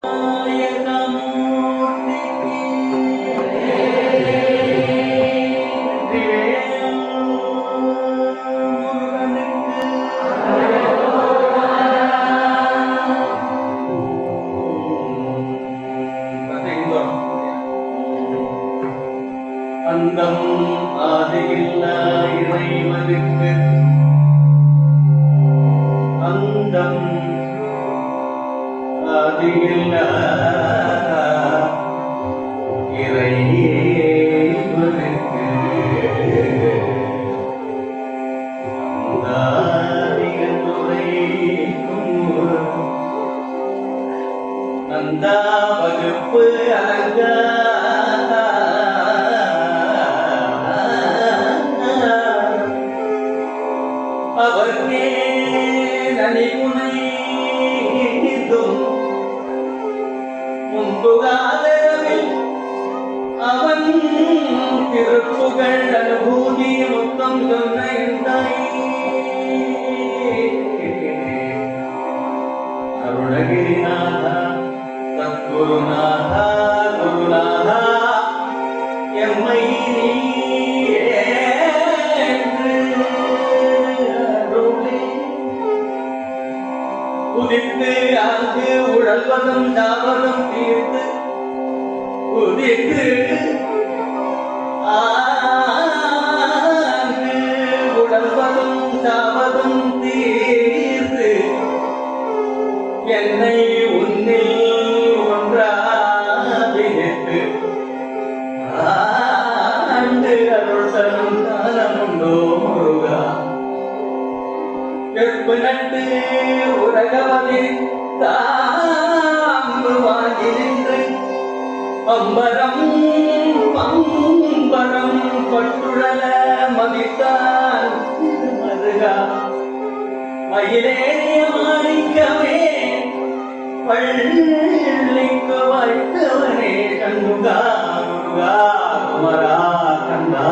அந்தம் ஆதியில்லா இறைவனுக்கு அந்தம் ஆதியில்லா இறைவனுக்கு அந்தாதிகந்துரைக்கும் நந்தா வகுப்பு அலங்கா அவர்க்கே நனிமுனை முன்புகாதரவில் அவன் திருப்புகழ் அனுபூதி மொத்தம் சொன்ன அருணகிரிநாத சத்குருநாத குருநாத எம்மை நீயே என்று அருளே. உதித்து அங்கு உழல்வதும் தாவதும் தீர்த்து உதித்து ஆங்கு உழல்வதும் தாவதும் தீர்த்து என்னை உன்னில் ஒன்றாவிட்டு ஆண்டு அருள் தரும் காலமுண்டோ முருகா கற்பு நட்டு உலகவனே தாம்பு வாங்கி நின்று அம்பரம் பம்பரம் பட்டுழல மதித்தான் மருகா மயிலேறிய மாணிக்கமே பள்ளிக்கு வாழ்த்தவனே கண்முகா முருகா குமரா கண்டா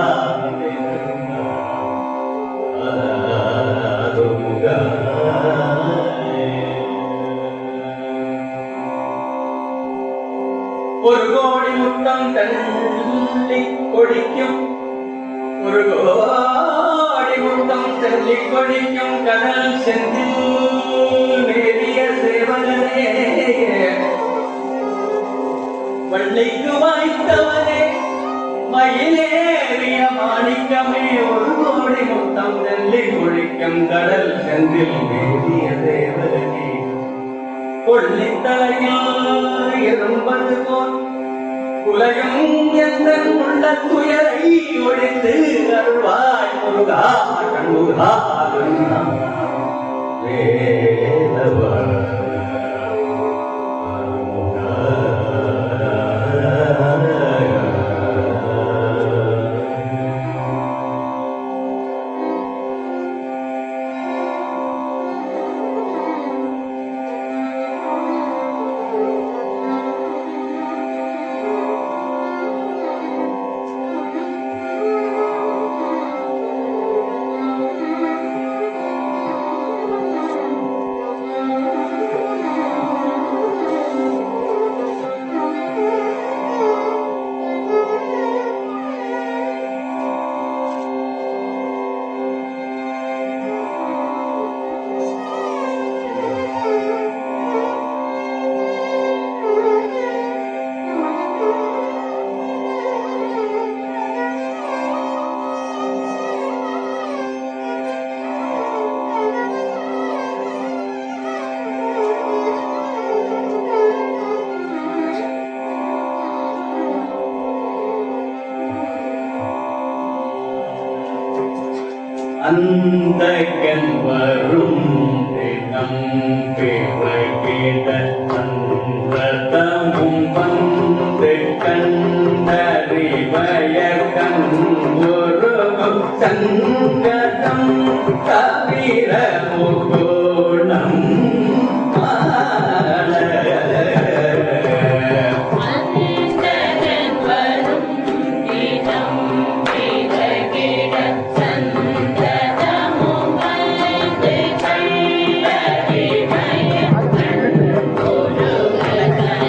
ஆறுமுகா. ஒரு கோடி முட்டம் தள்ளி கொடிக்கும் ஒரு கோடி முட்டம் தள்ளி கொடிக்கும் கடல் செந்தில் மேறிய சேவகனே வள்ளிக்கு வாய்த்தவனே மயிலேறிய மாணிக்கமே ஒரு கோடி முட்டம் தள்ளி கொடிக்கும் கடல் செந்தில் மேறிய தேவகனே கொள்ளித்தலையில் இரும்பது போல் குலையும் எந்த உள்ள துயரை ஒழித்து அருள்வாய் முருகா கண்முகா வேதவா அந்த வரும் தினம் பிறகிட அந்தமும் வந்து கண்டறிவய கண்பொரு சங்கடம் தவிர முகோணம் அந்தகன் வரும் தினம் பிறகிட சந்ததமும் வந்து கண்டறிவய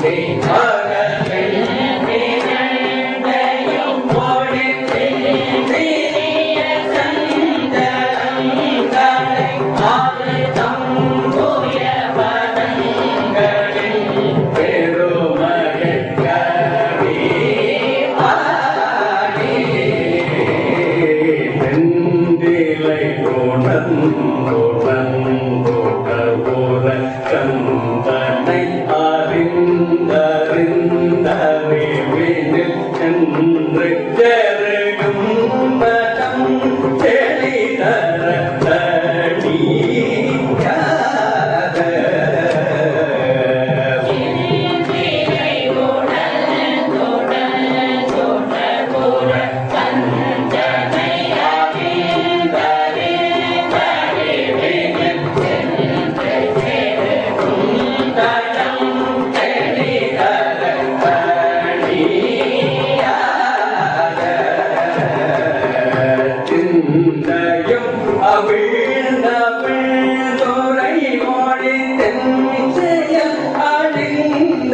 அந்தி பகலில் இரண்டையும் ஒழித்து சீரிய சஞ்சலம் தடை ஆறு தம்புய பதங்களில் பெருமகன் கவி பாடி செந்திலை கோணம் கோணம் கோட்டபோல கந்தனை அறிந்தறிந்தறிவினில் சென்று செருகும் பதம் செழிதர தனியாக சிந்தையும் அவிழ்ந்த பிள்துரை மொழி தென்செயல் அழிந்தழிந்தாடிய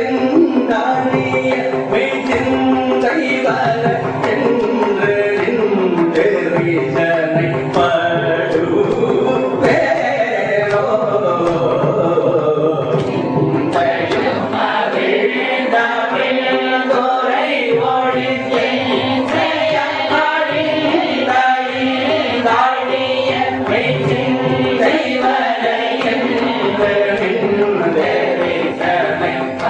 மெய்சிந்தை வர என்று நின்றெறிசனை படுவேரோ சிந்தையும் அவிழ்ந்த பிள்துரை மொழி தென்செயல் அழிந்தழிந்தாடிய மெய்சிந்தை வர என்று நின்றெறிசனை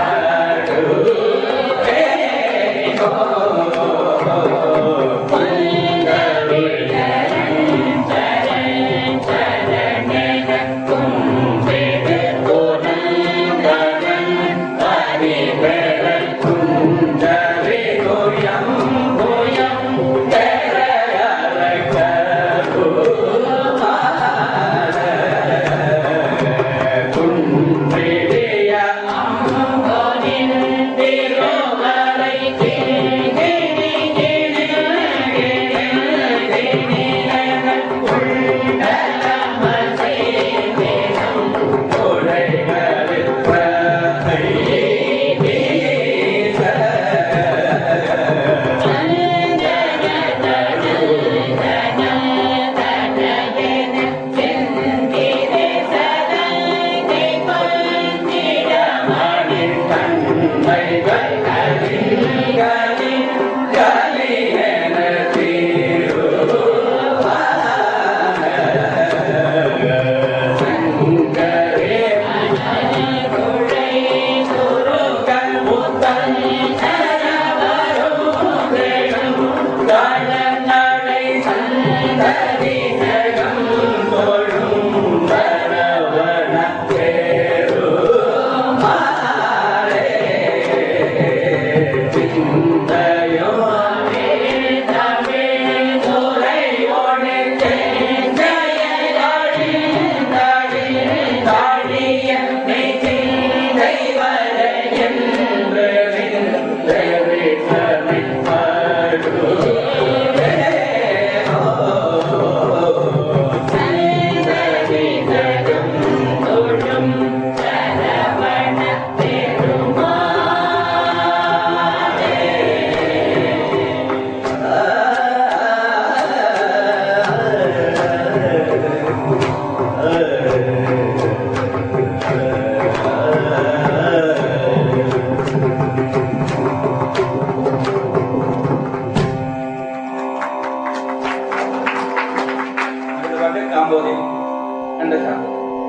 அடுத்த பாட்டு காம்போதி அந்த சாங்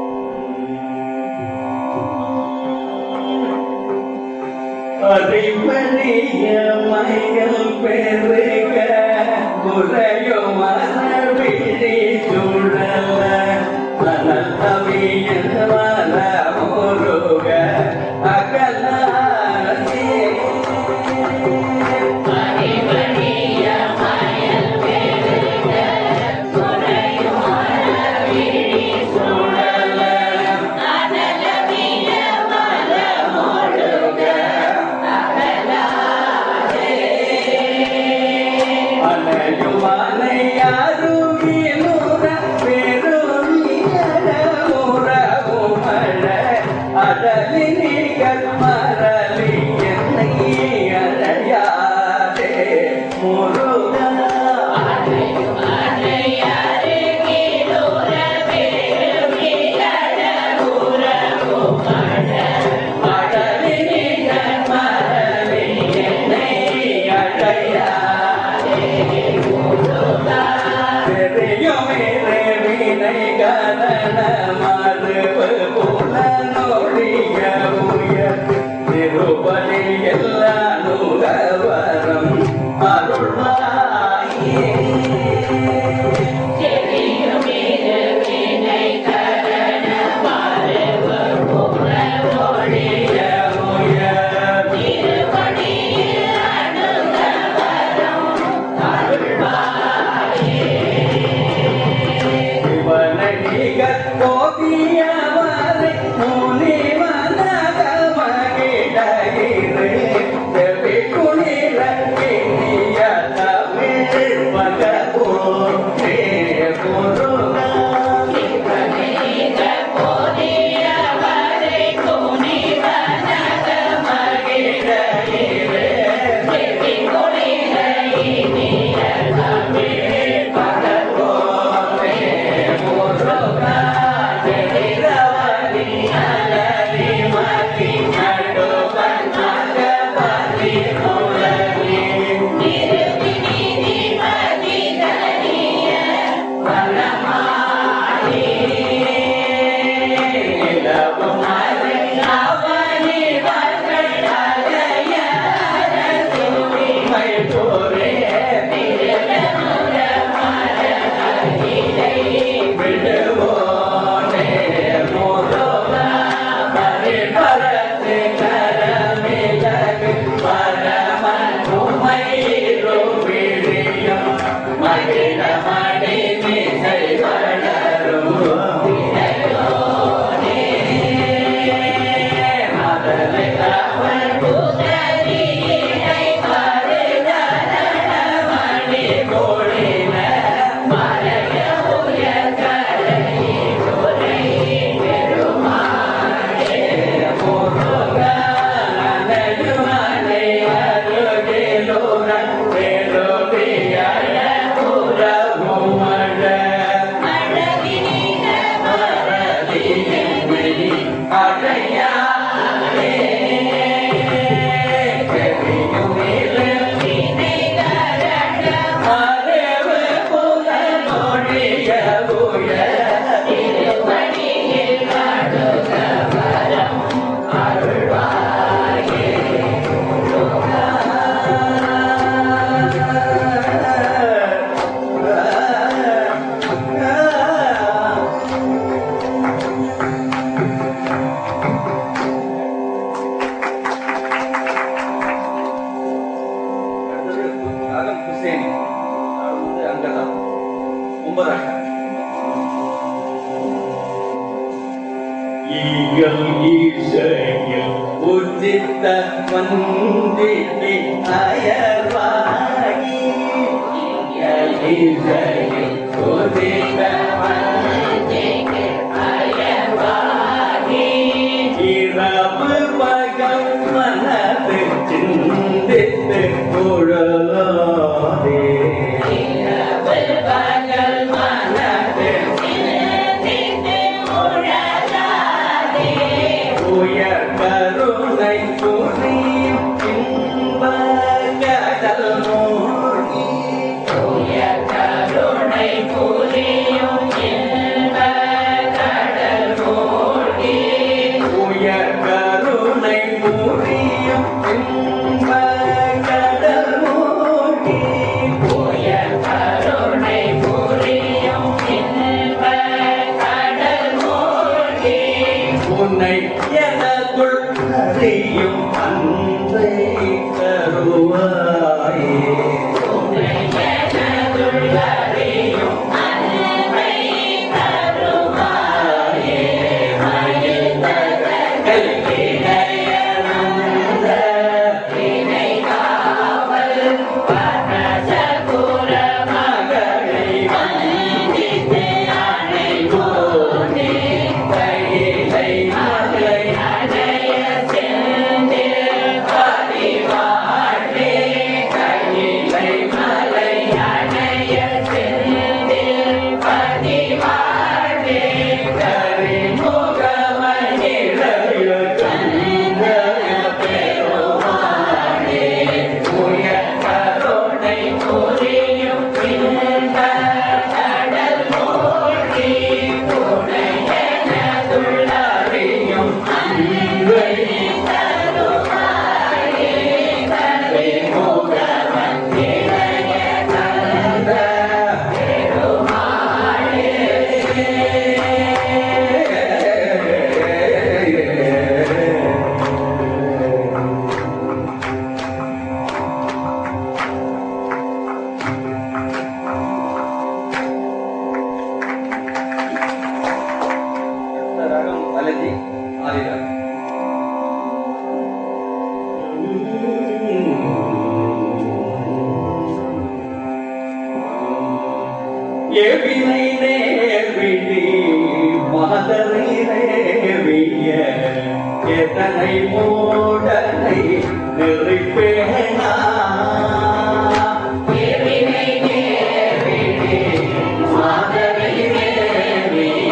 அறிவழிய மைகள் பெருக குறையோ மனவிழி சுழல மனத்தவியல் மன முருக அகலாசி அதலினிகள் மர பரசு கரமிலகு பரமன் உமையிரும் விழியும் மகிழமணி மிசை வளரும் மதலை அவன் மணி கோழின மலைய உயர் ராகம் குசேனி அது வந்து அங்கதான் ஒன்பதாம் ஈயல் ஈசையில் உச்சித்த வந்திக்கு அயர்வாகி ஈயல் ஈசையில் உச்சித்த வந்திக்கு அயர்வாகி இரவு பகம் மனது சிந்தித்து குழலாதே மனது உயர் கருணை புரியும் இன்ப கடல் மூழ்கி உயர் கருணை புரியும் இன்ப கடல் மூழ்கி உயர் கருணை புரியும் இன்ப கடல் மூழ்கி உயர் கருணை புரியும் இன்ப கடல் மூழ்கி உன்னை எனக்குள் அறியும் அன்பை தருவாயே உன்னை எனக்குள் அறியும் அன்பை தருவாயே மயில் தகங்கள் இணையனந்த இணை காவல் பரசகுர மகளை வந்தித்து அணைவோனே கையிலை மலை அடைய செந்தில் பதிவாழே கையிலை மலை அடைய செந்தில் பதிவாழே கரிமுகமணிழைய கந்தய பெருமானே உயர் கருணை புரியும் இன்ப கடல் மூழ்கி துணையெனதுள்ளறியும் அன்பை தருவாயே கரிமுகமன் இளைய கந்த பெருமாளே ராகம் அலஜி ஆதிராகம் எவினை நேர்விழி மாதரை நேவிய எத்தனை மூடனை நெறிப்பேனா எவினை நேர்விழி மாதரை நேவிய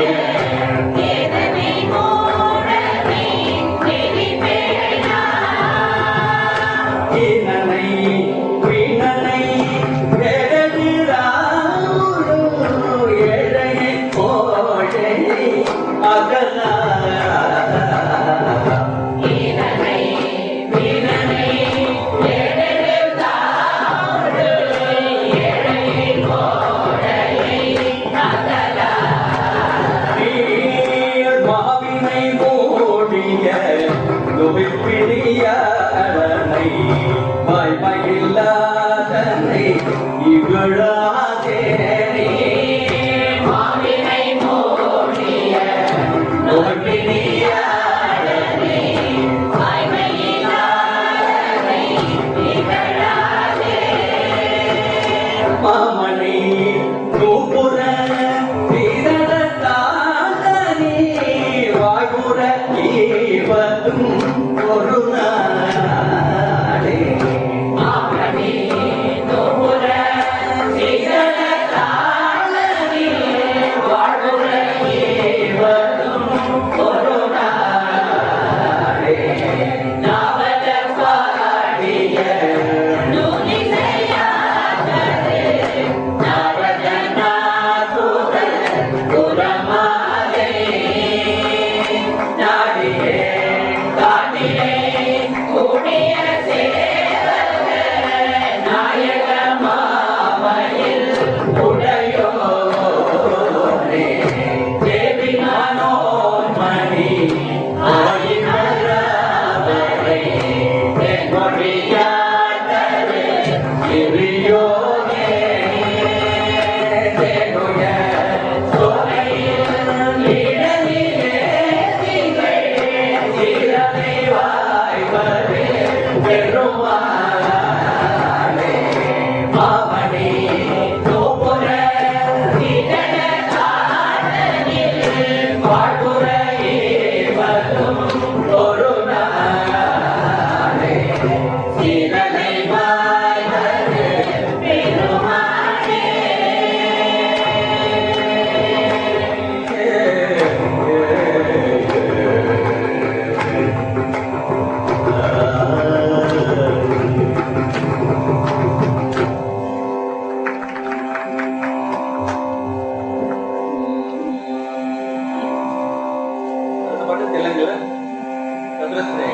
இனனை வீணனை எழகிறாரு எழையை கோழை அகலா இனனை வீணனை மழாதே நீ மாவினை மூடிய நோக்கினியாடனே வாய்மையினாலே நிகழாதே மாமணி நூபுர தீரத்தானி வாகுர ஈவதும் ஒரு நாளே மாமணி நோபுர சிதற தாளனே வாழ்வுற ஈவதும் ஒரு நாளே நாவல பாடிய நுனிசையாதரே நாரதநாதுதல் குரமாலே நாடியே காட்டிலே கூடிய சேவக நாயக மாமையில் உடையோனே தேவி மனோன்மணி ஆயினரவரை தென்மொழியாதரே சிறியோனே தேனுய சோலையில் இடனிலே திங்கள் சிறனை வாய்வரே பெருமாளே மாமணி நோபுர இதழ காதலில் வாழ்வுற ஏவதும் ஒரு நாளே சிறனை வாய்வரே பெருமாளே அடுத்த பாட்டு தெலுங்குல சதுரஸ்ரே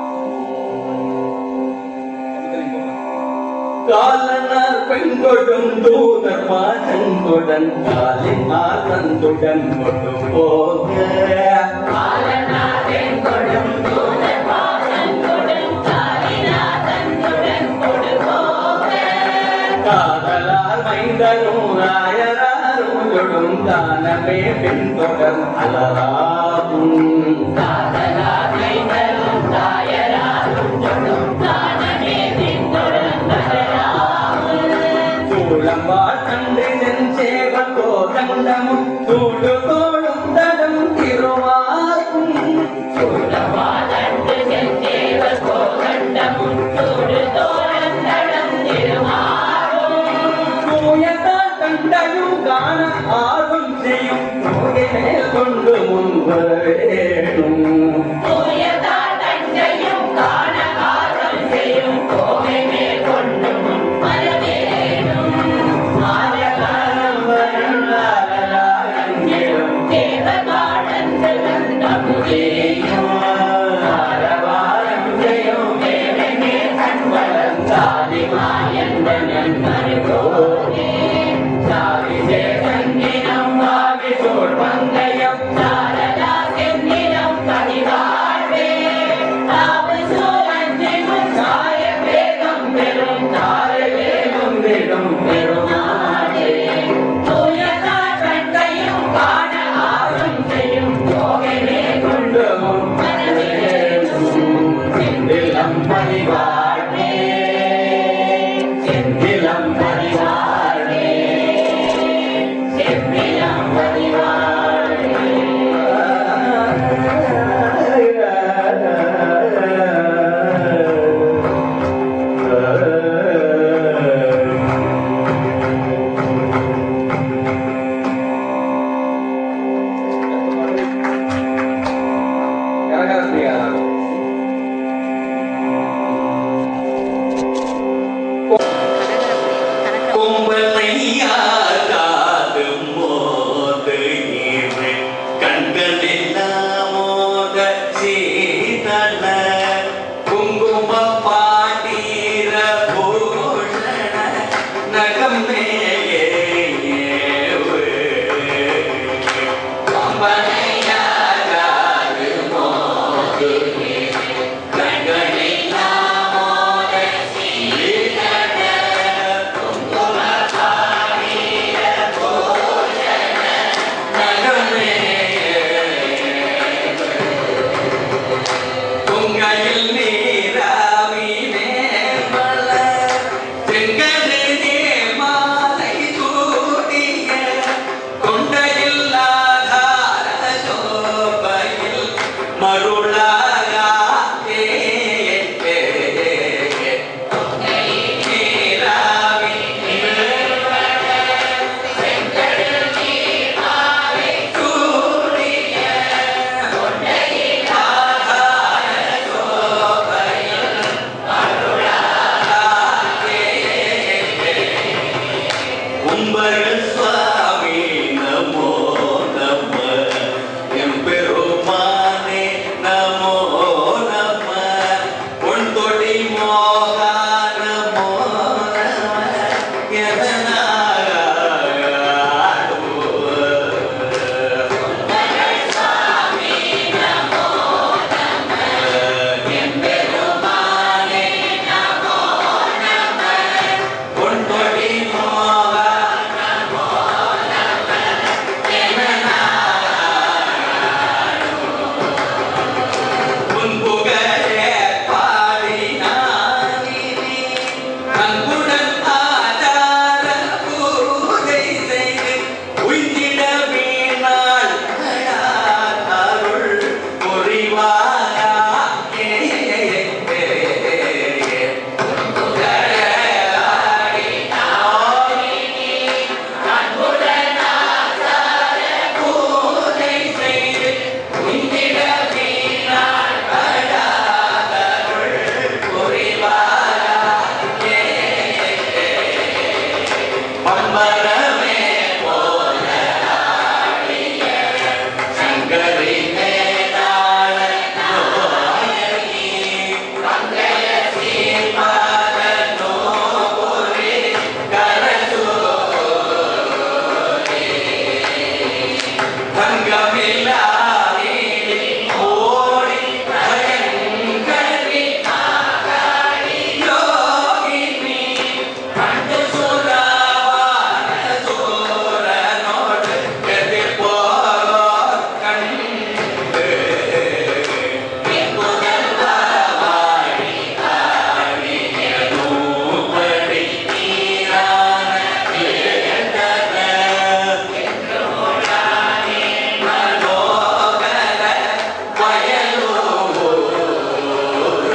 காலனார் பெண்கொடும் தூதர் மாசங்குடன் காலின் ஆனந்துடன் கொண்டு போக காலநாதன் கொடும் தூதர் பாசங்குடன் காளிநாதனுடன் கொடுபோக காதலார் மைந்தரும் ராயராரும் தொடும் தானமே பின்தொடர் அலராகும் காதலாமைந்தரும் தாயராரும் தொடும் தானமே பின்தொடர்ந்தராமல் சூழம்பா தந்தை செஞ்சேவ கோதண்டமும் சூடு தோடும் தடம் திருவாக்கும் சூழவாதண்டு செஞ்சேவ கோகண்டமும் சூடு தோழந்தடம் திருமாறும் தூயத்தான் கண்டையும் காண ஆர்வம் செய்யும் மேல் கொண்டு முன் வர வேணும் தூயதால் தஞ்சையும் காண ஆர்வம் செய்யும் கோவை மேல் கொண்டு முன் வரவேணும் காலம் வரும் நாளெல்லாம் தேவகாடங்கள் தகுதியும் ஆரவாரம் செய்யும் வேலை மேல் கண் வளர்ந்தாதி மாயந்தனன் மறுகோனே சாதி சேதங்கினம் வாகி சோழ் பந்தயம் சாரதா சென்னிடம் பதிவாழ்வே தாவு சூரஞ்சிமும் சாய வேகம் பெறும் தாரை வேலும் விடும் பெருமாளே தூயதா கண்கையும் காண ஆர்வம் செய்யும் கோவிலே கொண்டு முன் செந்திலம் பணிவாழ்வே செந்திலம் பணிவாழ்வே செவ்விலம் பதிவாழ்வே கரகரஸ்ரீ பொங்கையில் நீராவி மேம்பல செங்கதிரே மாலை சூடிய கொண்டையில் ஆதார சோபையில் மருளாகா நீராவி சூடிய உம்பர்கள் சுவாமி நமோ நம எம்பெருமானே நமோ நம பொன்தொடி மோகா நமோ நம எதனாக பொன்தொடி மோகா புன்புகழே பாடினானினி அன்புடன் ஆதார பூஜை செய்து உய்திட வீணாள் அருள் புரிவாயா ஏ, ஏ, ஏ, ஏ. புன்புகழே பாடினானினி அன்புடன் ஆதார பூஜை செய்து உய்திட வீணாள் பம்பரமே போல ஆடிய சங்கரி மேலாள நோயகி பங்கைய சீர்பாத நோபுரி கரசூரி தங்கமில்லாதே ஓடி பயங்கரி யோகினி கண்டு சுரவான சூரனோடு எதிர்போர் கண்டு முதல்வாடி ஆடிய நூபடி நீரான ஏதன மனோகர வயலூர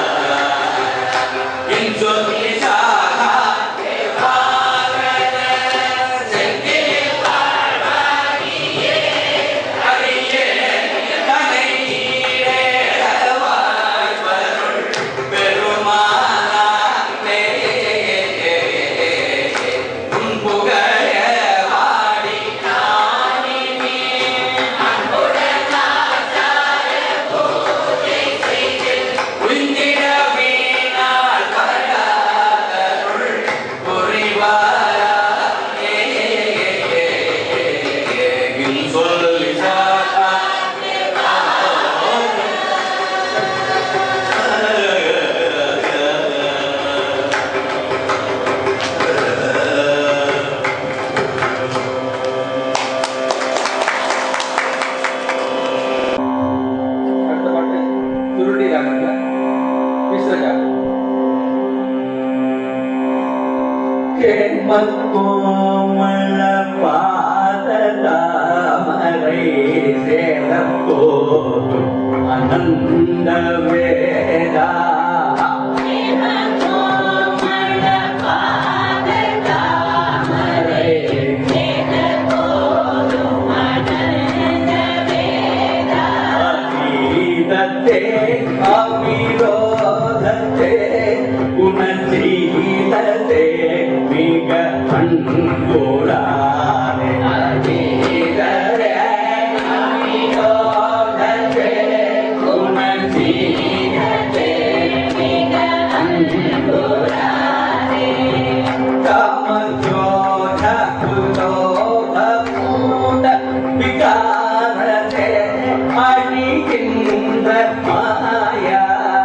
என் சொல்லி சாகா தேவாரன செந்தில் வாழ்வாகியே அரியே தனை ஈரேழவாய் வருள் பெருமானானே உன் புகழ வாடி நானினி உய்ந்திட வீணாள் படாதருள் புரிவாரா ஏ, ஏ, ஏ, ஏ, என் சொல்லி சாகா அடுத்த பாட்டு சுருட்டி ராகத்துல மிஸ்ரஜா கோமள பாத தாமரை சேலப்போதும் அனந்த வேதா அதீதத்தே அவிரோதத்தே குணசீலத்தே மிக அன்புடானே அதீதரே அவிரோதத்தே குணசீலத்தே மிக அன்புடானே காமஜோத குலோத மூட விகாரத்தே அழிகின்ற மாயா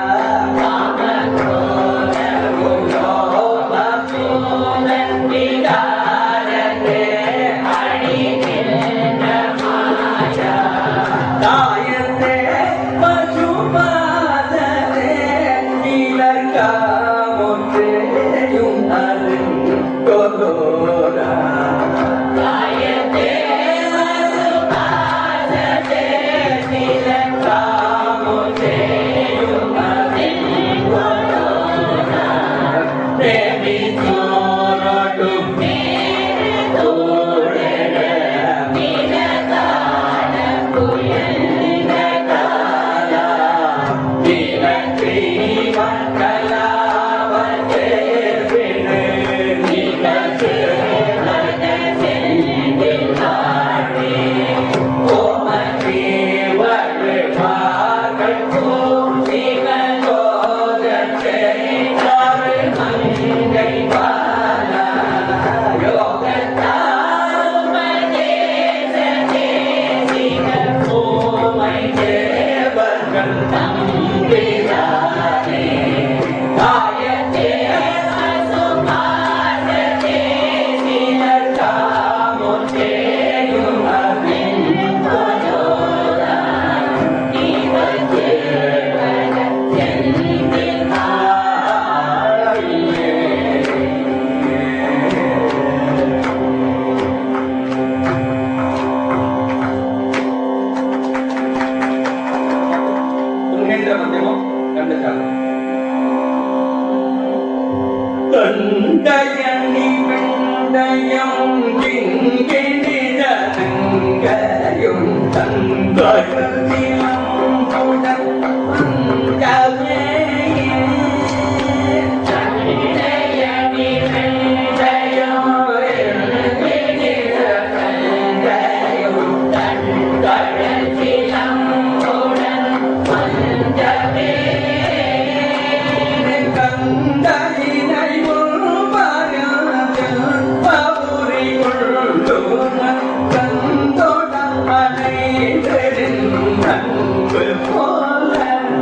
காமஜோத குலோத மூட விகாரத்தே அழிகின்ற மாயா தாயத்தே பசுபாத ತುಂಗೇಂದ್ರ ಮಧ್ಯಮ ಗಂಡಚಾಲ தண்டயணி வெண்டயம் கிங்கிணிதங்கையும் தந்தயம் உடன் வந்தவே கந்தரினை உள்பரத்தில் பவுரி கொள்ளுமன் கந்தோட அனைத்தரின் அன்பு போல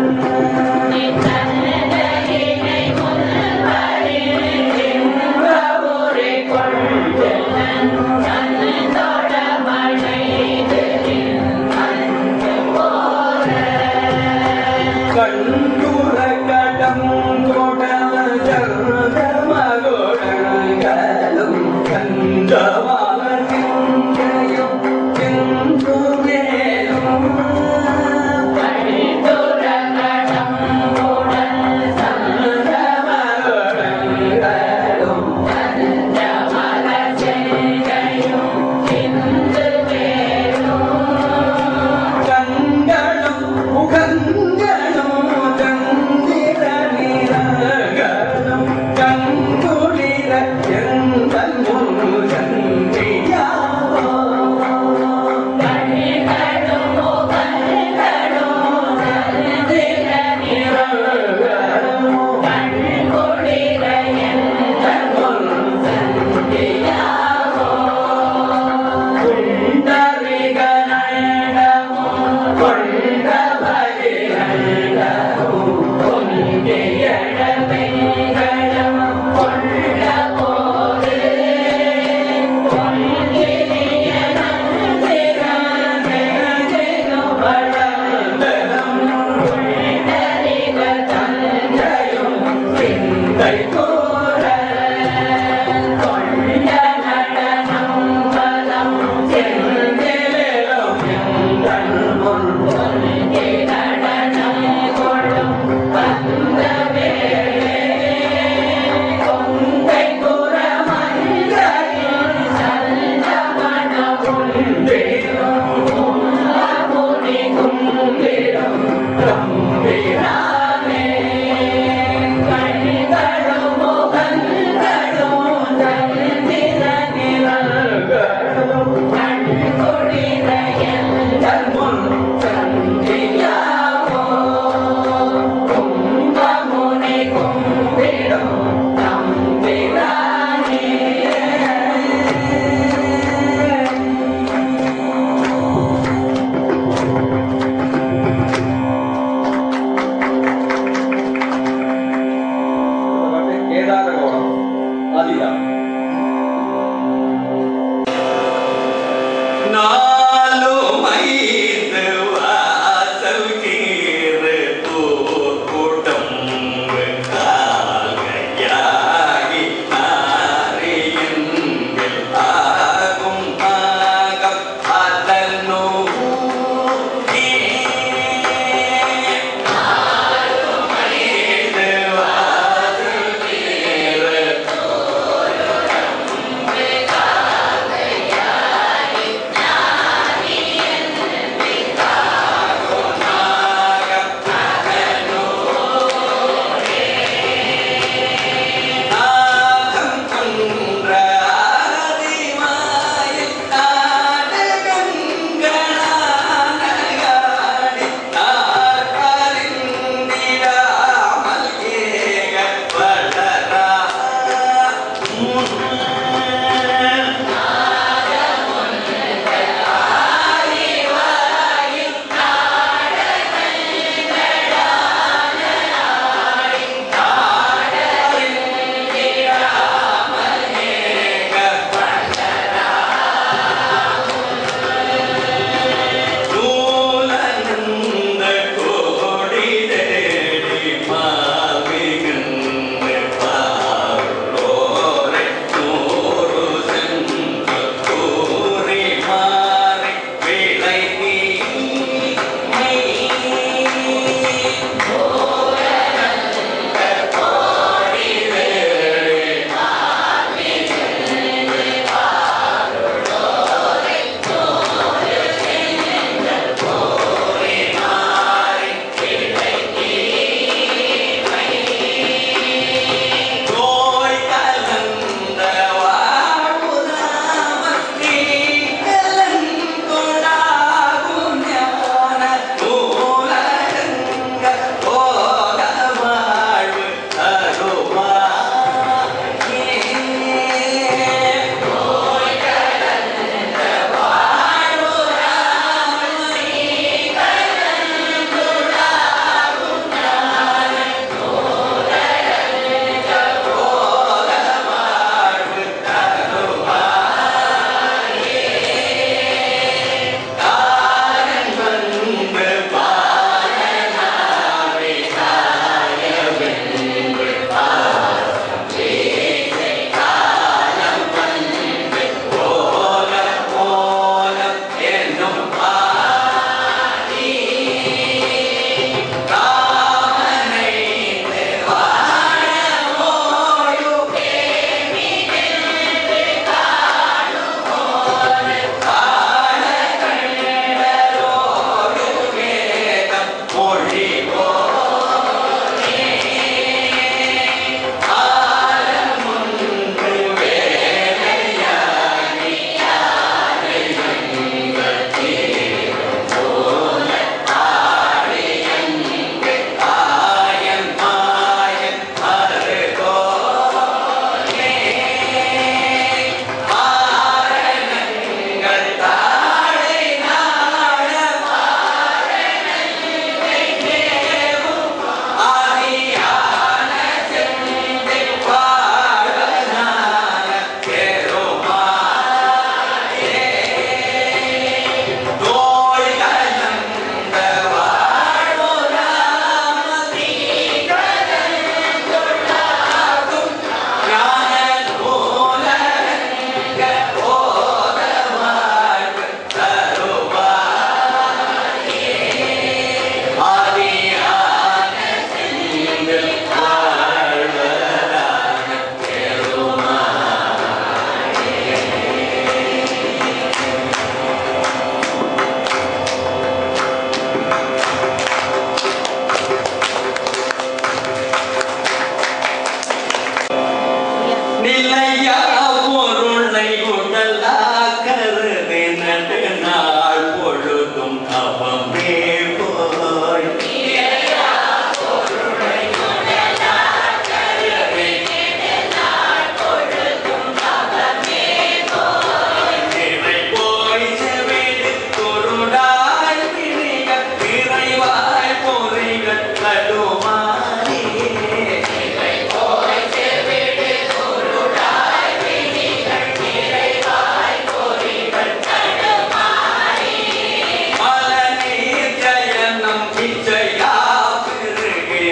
கண்டுர கடம் கொடல ஜர்த மகுடங்களும் கந்தவால சிந்தையும் சிந்துவேலும் கண்களும் முகங்களும் தந்திர நிறங்களும் கண்குளிர எந்தன் முன் சந்தியாவோ கேதாரகோணம் ஆதிதான் நாலும் ஐந்து வாசல் கீறு போர் கூட்டம் காகையாகி ஆரியன்கள் ஆகும் ஆகம் அதனோ ஐந்து வாசல் கீறு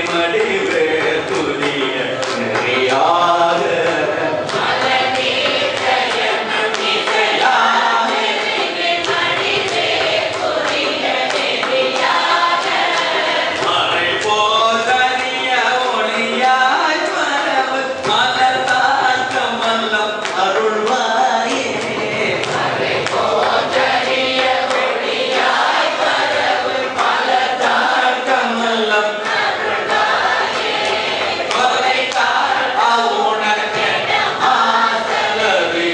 மடிவே புதிய நெறியாக மறை போதறிய ஒளியாய் மரபு மலர்த்தால் கமலம் அருள்வாயே கமலம் கொலைத்தால் அவுணர்கென ஆசலவி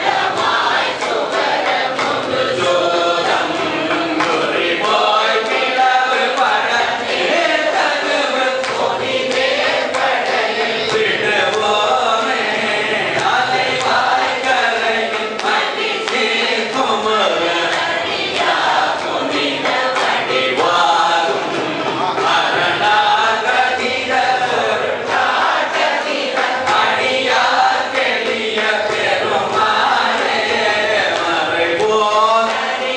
ஜோதம் குறி போய் பிளவு பட ஏதகுவு விடுவோமே அலைவாய் கரையில் மதி சேர்க்குமர வடிவாகும் அரணாகதிரர் அடியார் கெளிய பெருமாளே மறைவோர்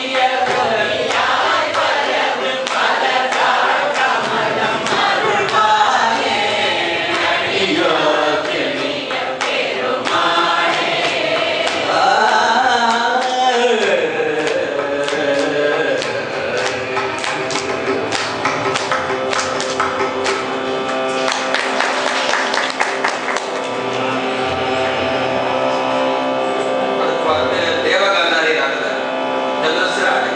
ಅದಕ್ಕೆ ಮತ್ತೆ ದೇವಗಾಂಧಾರಿ ರಾಗದ ಜಲಸ್ರ ಆಡಿ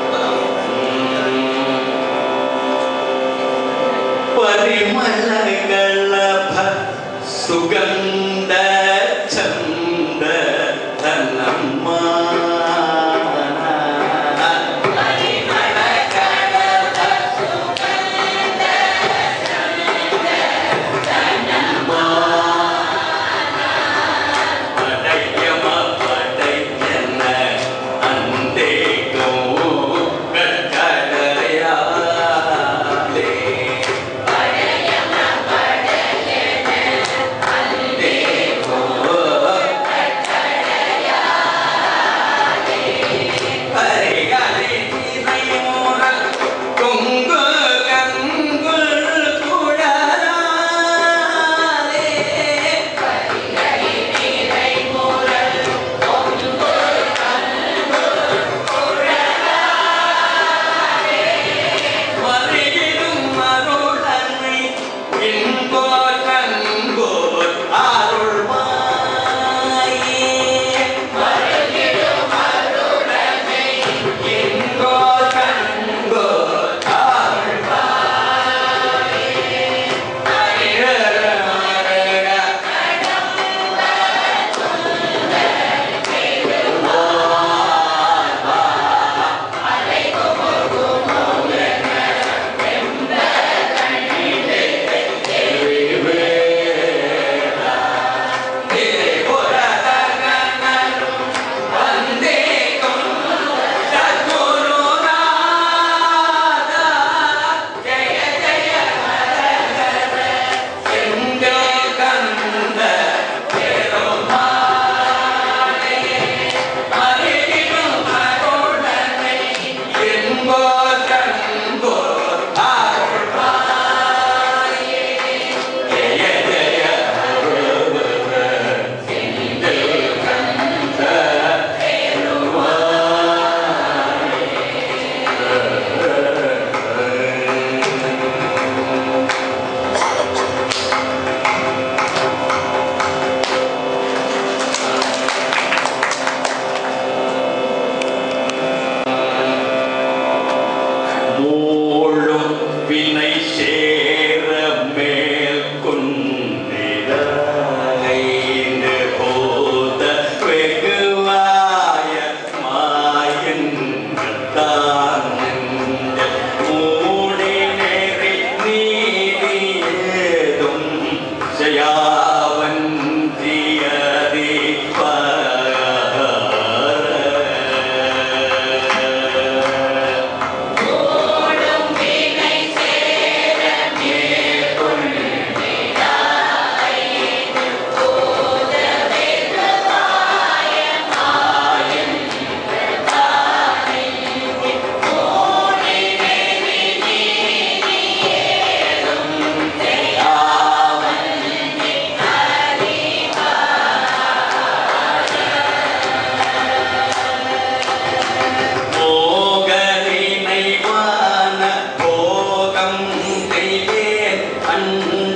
ಪರಿಮಳಗಳಭ ಸುಗಂಧ ಚಂದ ಧನಮ್ಮ படையம படையன அந்தேகோ கட்டளையாலே படையம படையன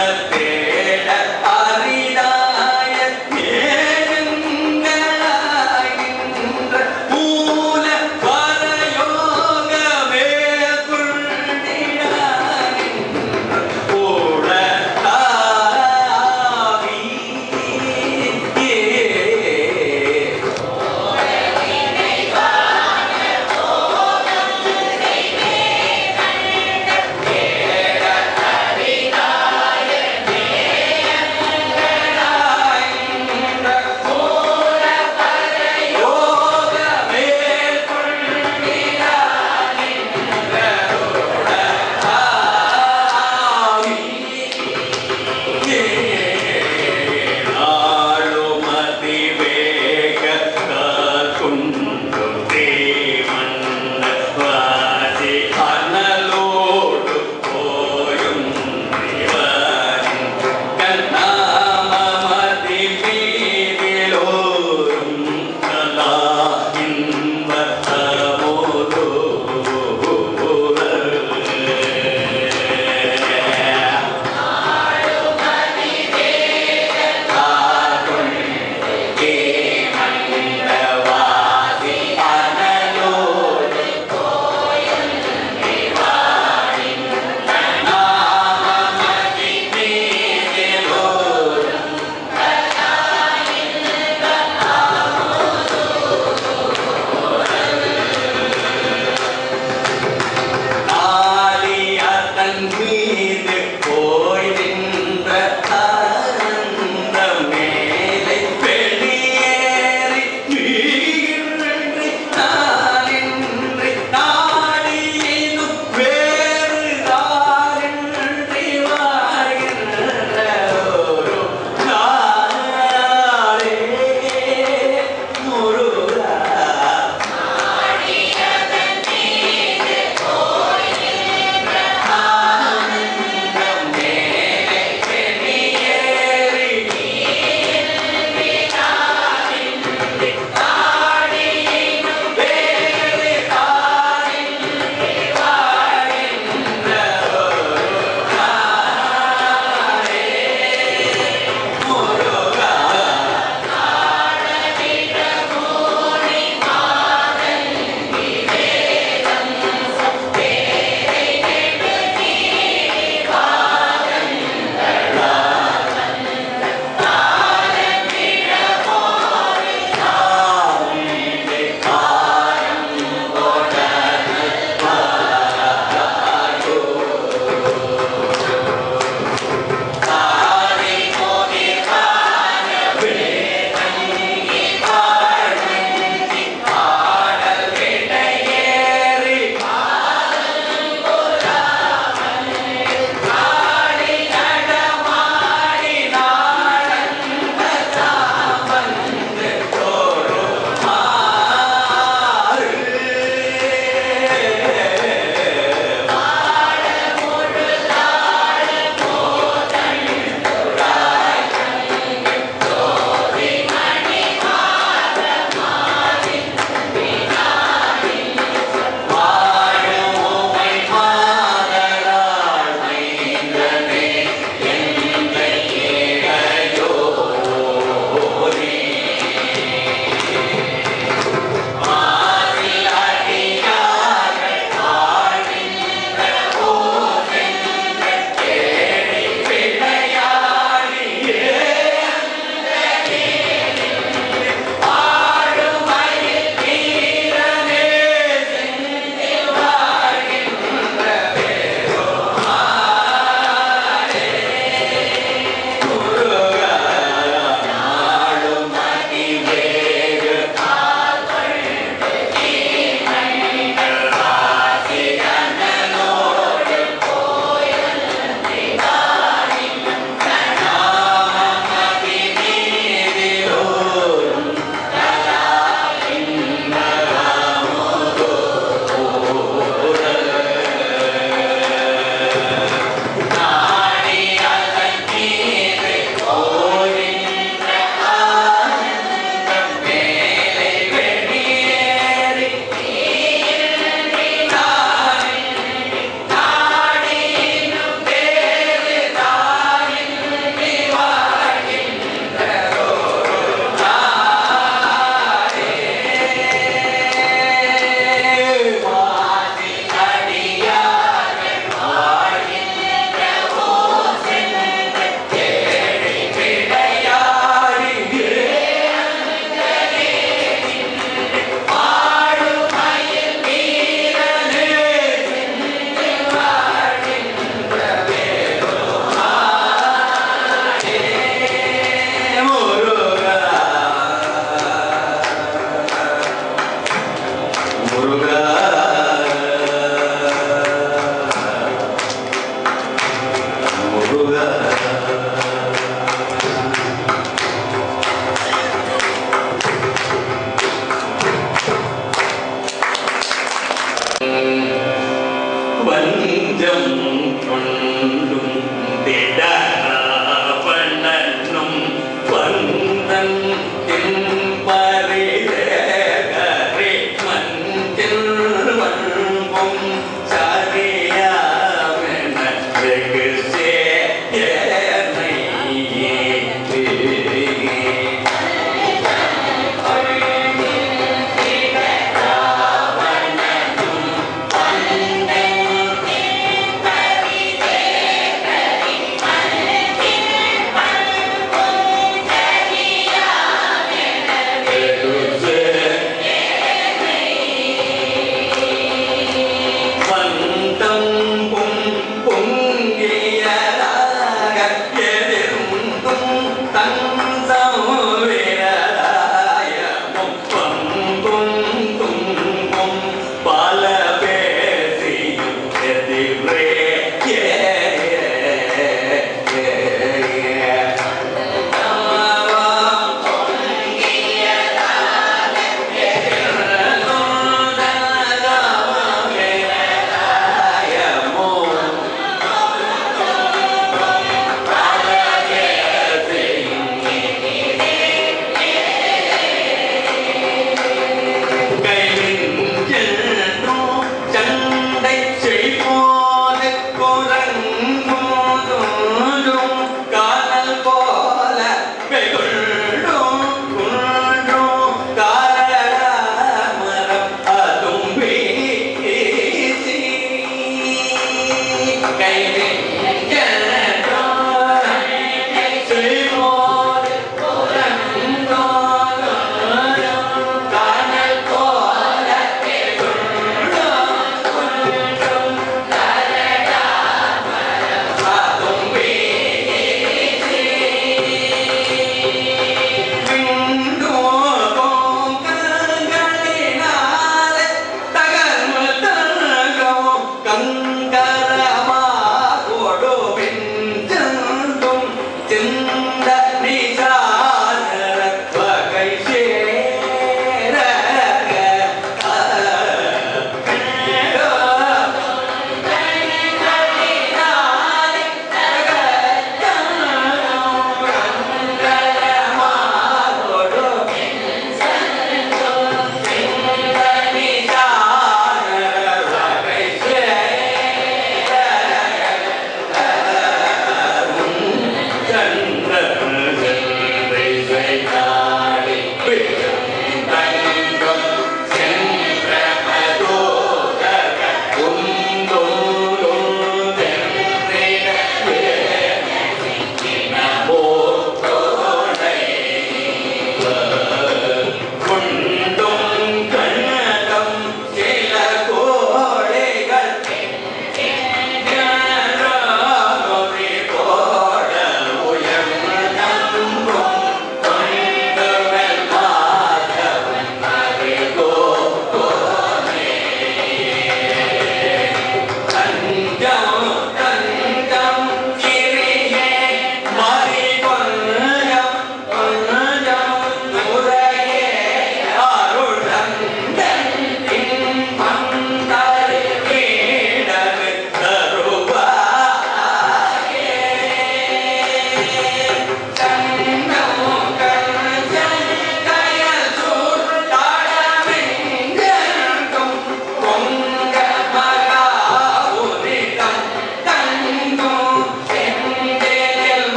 தேட அரிதாய தேகங்களாகின்ற மூல பரயோகமே குள்ளிடாகின்ற கூட தாவி ஆ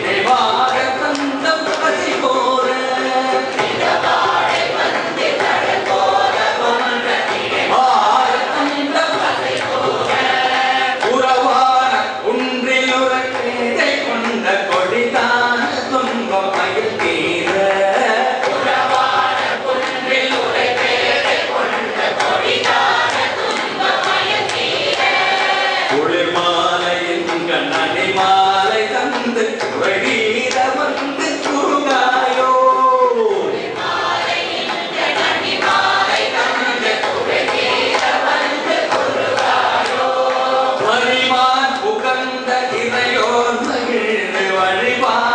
குளிவாக தந்தம் பசி போற உறவான குன்றில் உரைக்கை கொண்ட கொடிதான துன்பம் மயில் தீர குளிர் மாலையின் கண்ணடி மாலை தந்து வெளியிட வந்து குறுகாயோ வழிமான் புகழ்ந்த இறையோர் மகிழ்ந்து வழிபாட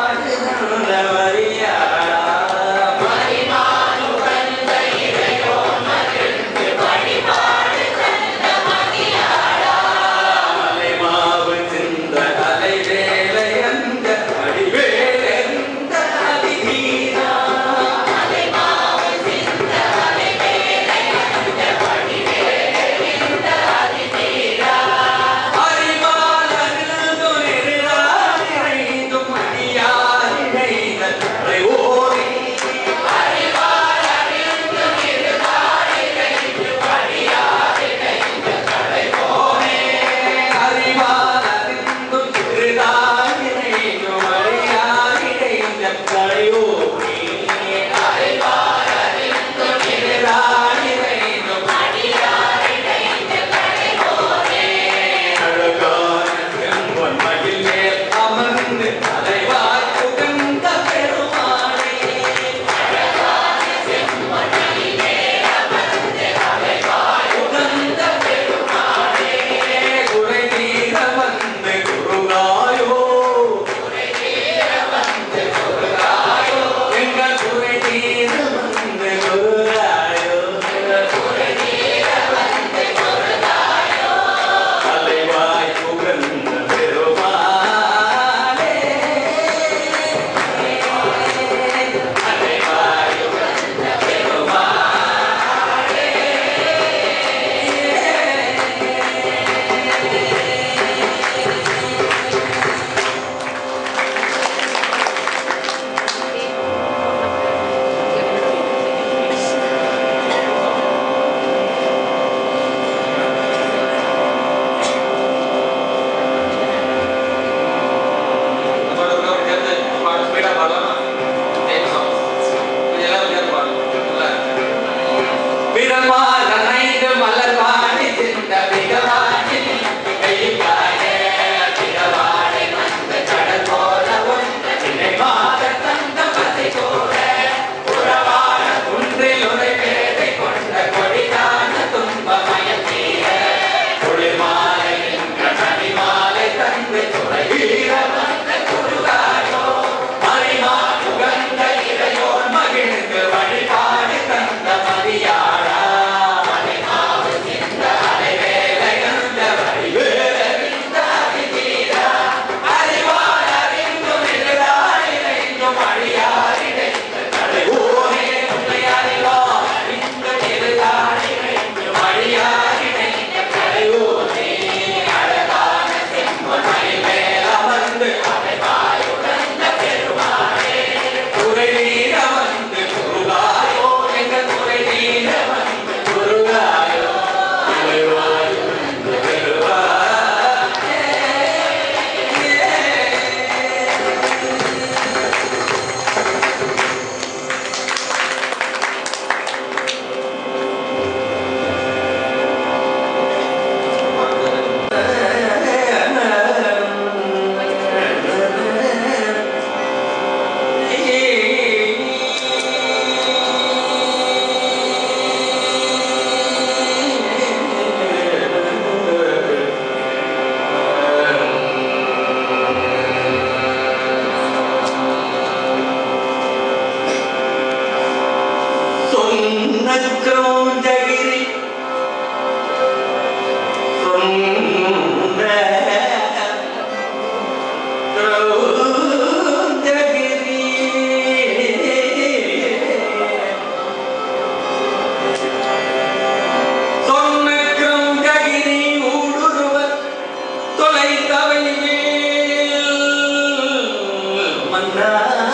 மன்னா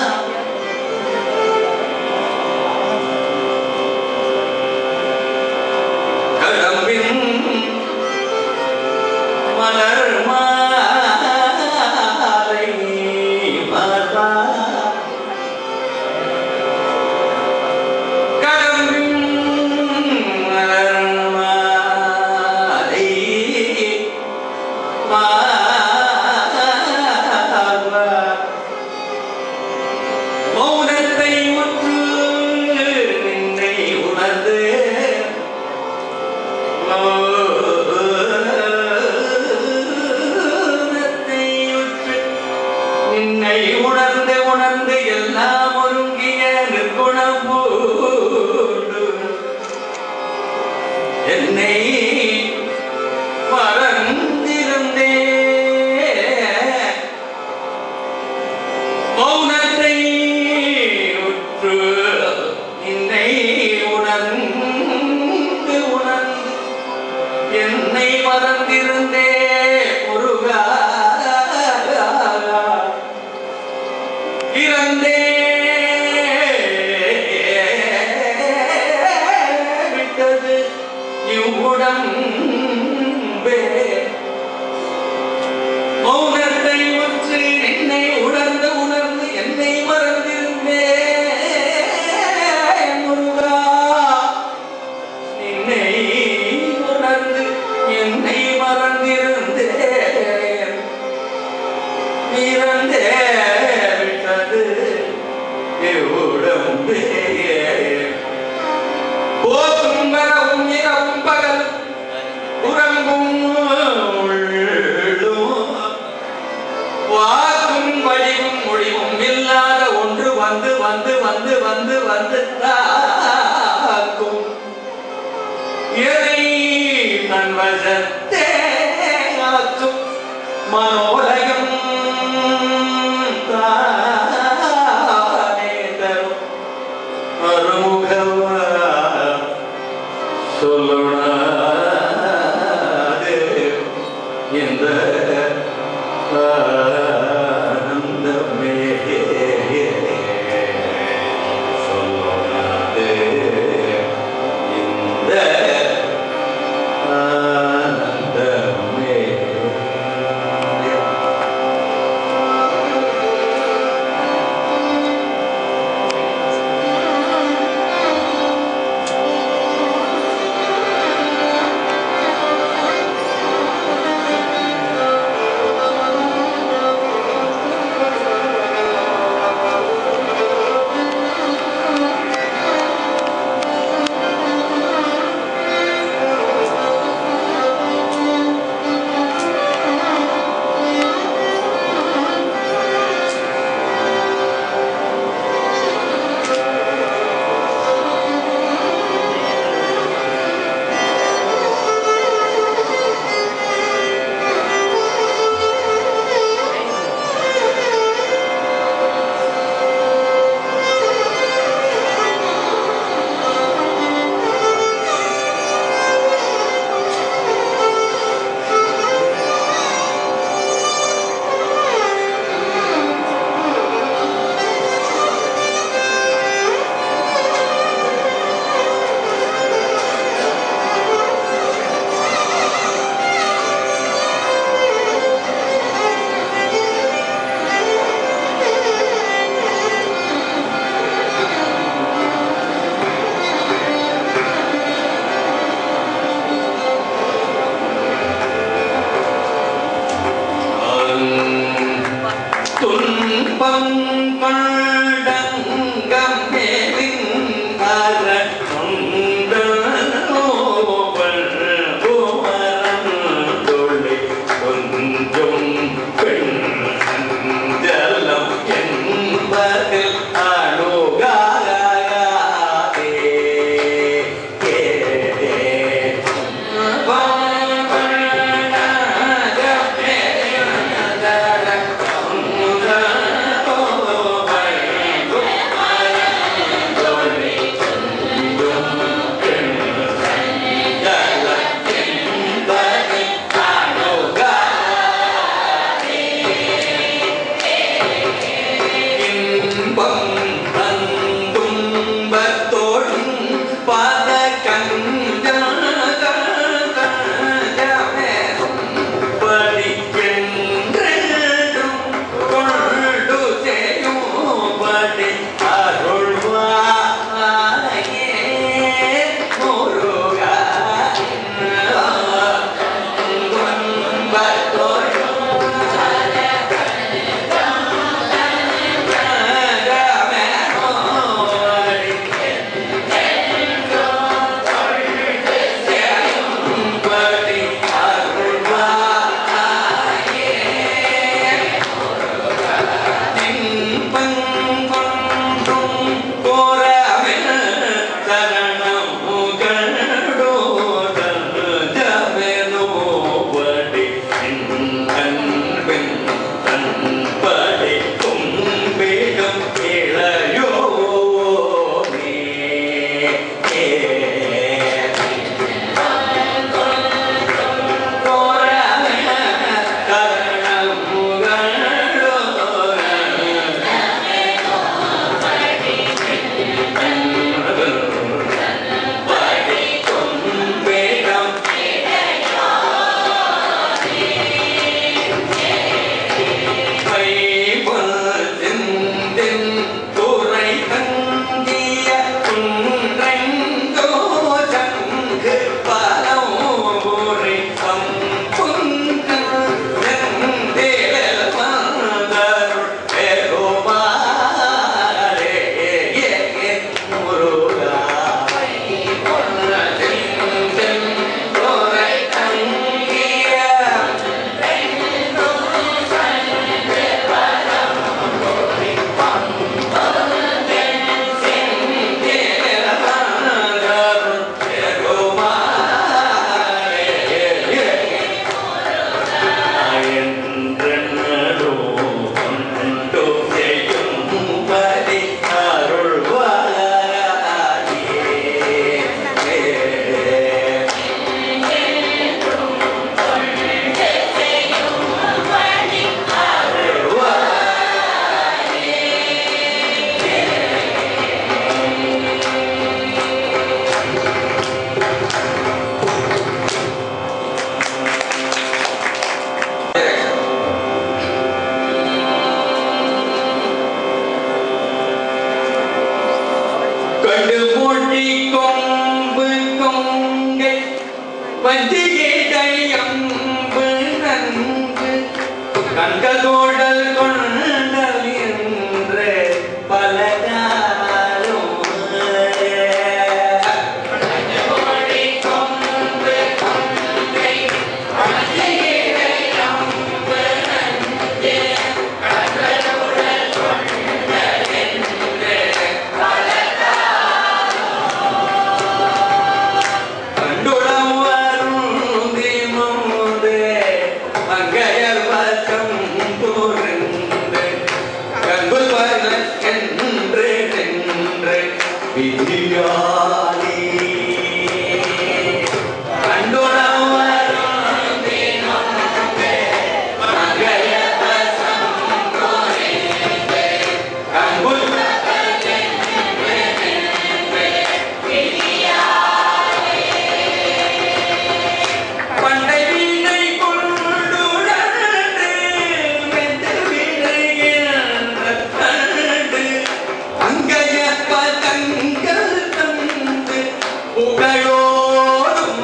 கடம்பின் மலர் மாலை மார்பா கடம்பின் மலர் மாலை மார்பா மௌனத்தை உற்று நின்னை உணர்ந்து மௌனத்தை உற்று நின்னை உணர்ந்து உணர்ந்து எல்லாம் ஒருங்கிய நிற்குணம் பூண்டு என்னை மறந்திருந்தே மௌனத்தை உற்று என்னை உணர்ந்து உணர்ந்து என்னை மறந்திருந்தே முருகா இறந்தே விட்டது இவ்வுடம்பே மௌனத்தை உற்று என்னை உணர்ந்து உணர்ந்து என்னை மறந்திருந்தே முருகா என்னை உணர்ந்து என்னை மறந்திருந்தேன் இறந்தே விட்டது இவ்வுடம்பே போக்கும் வரவும் இரவும் பகல் உறங்கும் உள்ளும் வாக்கும் வடிவும் மொழிவும் இல்லாத ஒன்று வந்து வந்து வந்து வந்து வந்து தாக்கும் எதை தன் வசத்தே ஆக்கும் மனோலயம் தானே தரும் அருமுகவா சொல்லணாது இந்த ஆனந்தமே சொல்லணாது இந்த ஆனந்தமே துன்பம் கொண்டங்கம் மேலின் கொஞ்சம் பெண் ஜலம் என்பதில் அணுகாதே பசுமொழி கொம்பு கொங்கை வஞ்சிகையம்பு நன்பு கண்களோடல் கொண்டல் என்று பலகாலும் கண்டுளம் வருந்தி முந்தே மங்கையர் வசம் புரிந்து கங்குல் வர என்று நின்று விதியாளி கண்டுளம் வருந்தி முந்தே மங்கையர் வசம் புரிந்து கங்குல் பண்டை வீணை கொண்டுழன்று மெத்து வீணை என்ற கண்டு அங்கைய பதங்கள் தந்து புகழோடும்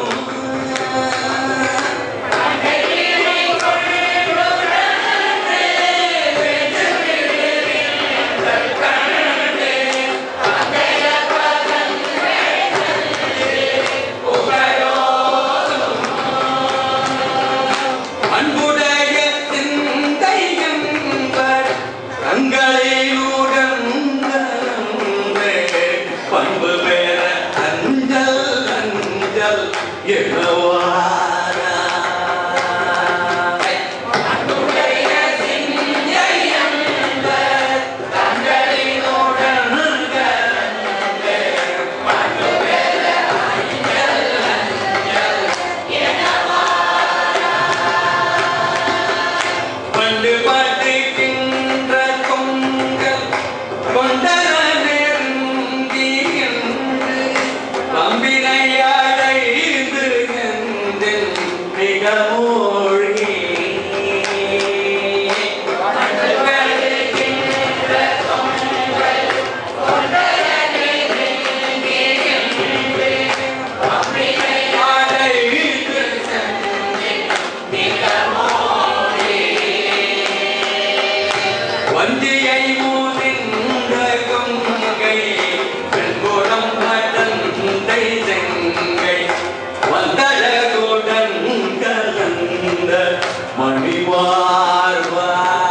அன்புடைய சிந்தையம்பர் கங்களிலுடன் பண்பு பெற அஞ்சல் அஞ்சல் எனவாரா அன்புடைய சிந்தையம்பர் கங்களிலுடன் பண்டு பாட்டுகின்ற கொங்கள் கொண்டர நெருங்கி என்று பம்பினையடைந்து நெஞ்சில் மிக மூழ்கி பண்டு பாட்டுகின்ற கொங்கள் கொண்டர நெருங்கி என்று பம்பினையடைந்து நெஞ்சில் மிக வந்தியை மூதிந்த கொங்கை பெண்குடம் பதந்தை செங்கை வந்தழகுடன் கலந்த மணிவார்வா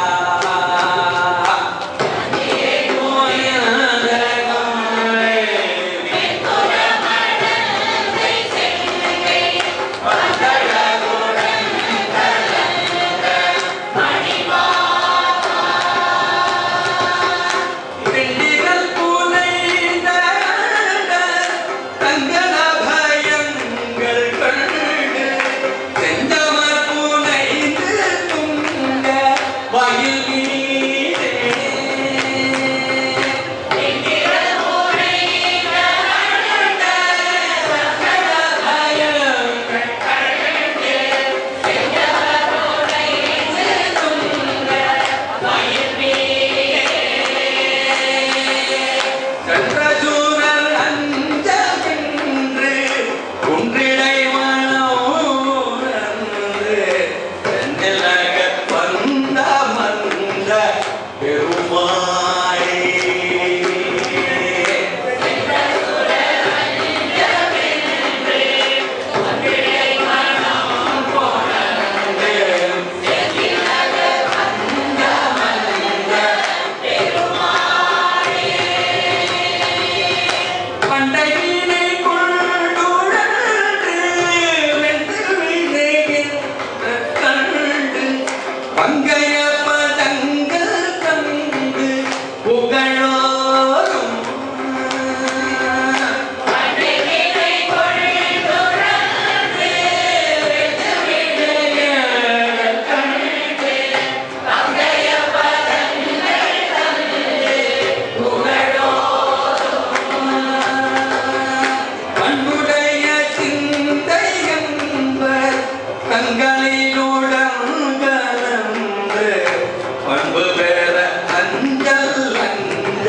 பிண்டிகள் புனைந்த தங்கன பயங்கள் கண்டு செந்தமர் புனைந்து துங்க வயல் மீதே சென்றசூரர் அஞ்சமென்று குன்றிடை மனோரன்று சென்னிலகத் வந்த மந்த பெருமாளே பண்டை வீணை கொண்டுழன்று வென்று வீணைகின்ற கண்டு பங்கைய பதங்கள் தந்து புகழோரும் அன்புடைய சிந்தையம்பர் கண்களிலுடன் கலந்து பண்பு பெற அஞ்சல் அஞ்சல்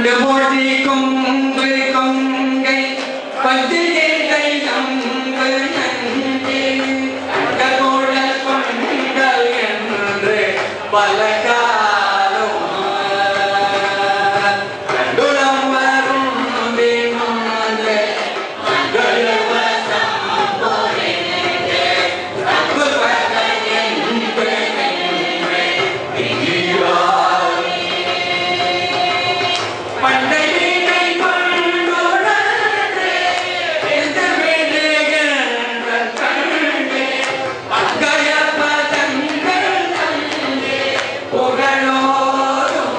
பங்கு மொழி கொங்கு கொங்கை பஞ்சிகை நம்பு நன்றி கண்களோட கொண்டல் என்று பல காலம் கண்டுடம் வரும் தினமும் பண்டையினை கொண்டுணர்ந்து எந்த வேலைகள் கண்டு அங்கய பதங்கள் தந்து புகழோடும்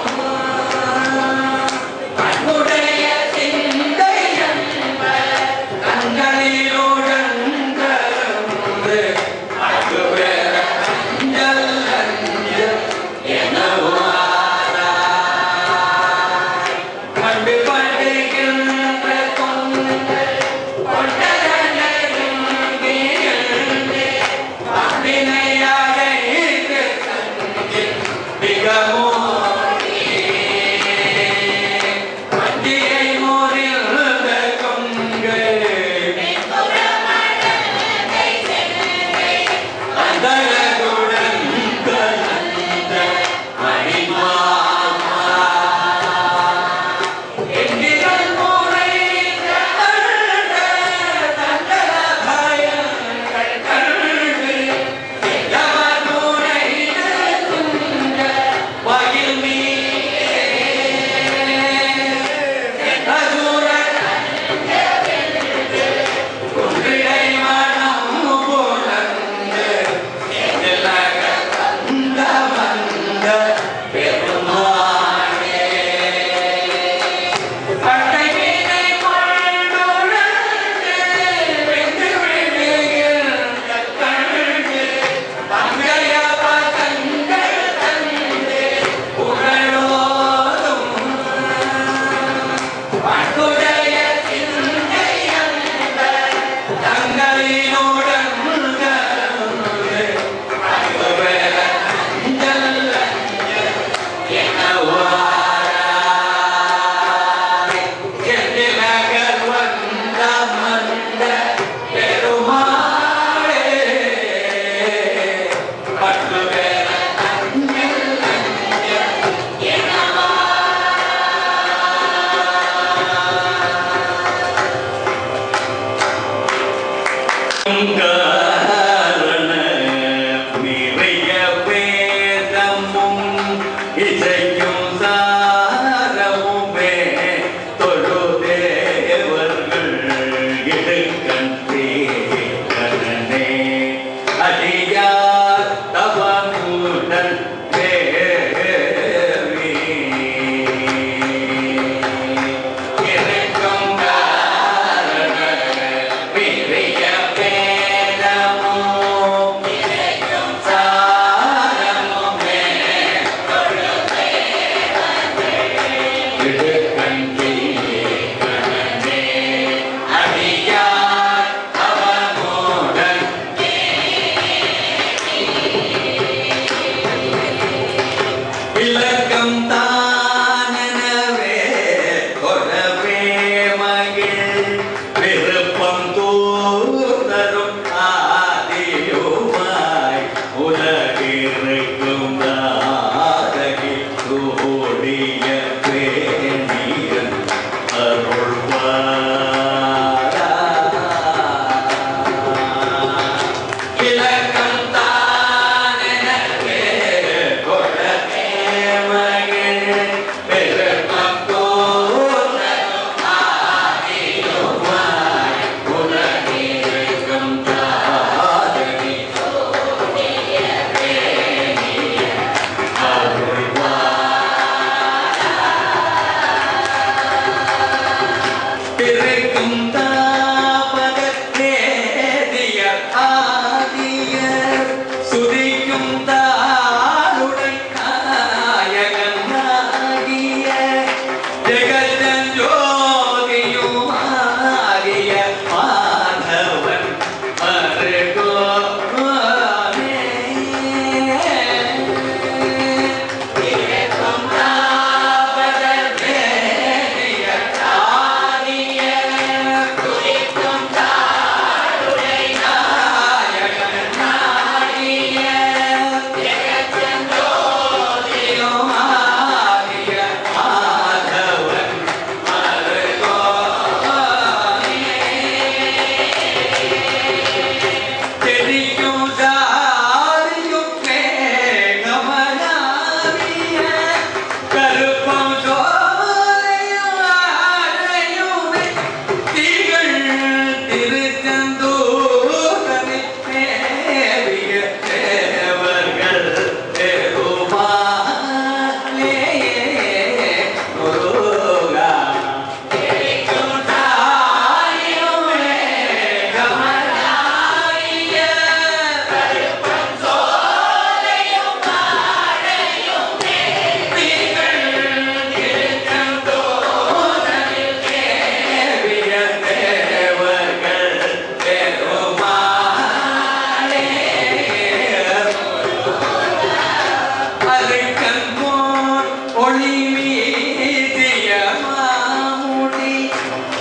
கண்ணுடைய சிந்தை என்ப கண்களிலுடன் கலந்து அன்பு பெற அஞ்சல் அஞ்சல் எனவாரா கண்டு படுகின்ற கொங்கள் கொண்டதனையும் வீழ்ந்து அபிநயாக இருக்கு தங்கில் மிகமோடி வண்டியை மோதில் கொங்கு அந்தரகுடன் கலந்த மணிமாமா எண்ணிகள் முறை கண்ட தண்டல பயங்கள் கண்டு எவர் முறை துங்க வகில் மீதே அசுரன் குன்றிடை மனம் புலந்து எதிலக வந்த வந்த பெருமானே பட்டையினை கொண்டுணர்ந்து வென்று விழுகின்ற கண்டு பங்கைய பதங்கள் தந்து புகழோதும் பண்புடைய சிந்தை அந்த தங்களினுடன் கலந்து அன்பு பெற அஞ்சல் அஞ்சல் எனவாராய். எண்ணிலகர் வந்த மந்த பெருமாளே, பட்டு பெற அஞ்சல் அஞ்சல் காரண நிறைய வேதமும் இசையும் சாரமுமே தொழுதேவர்கள் இடுக்கன்றே கணனே அடியார் தவமுடன் தேவி இருக்கும் காரண பெரிய வேதமும் இசையும் சாரமுமே இடுக்கன்றே கணனே அடியார் தவமுடன் விளக்கம் தானவே கொடவே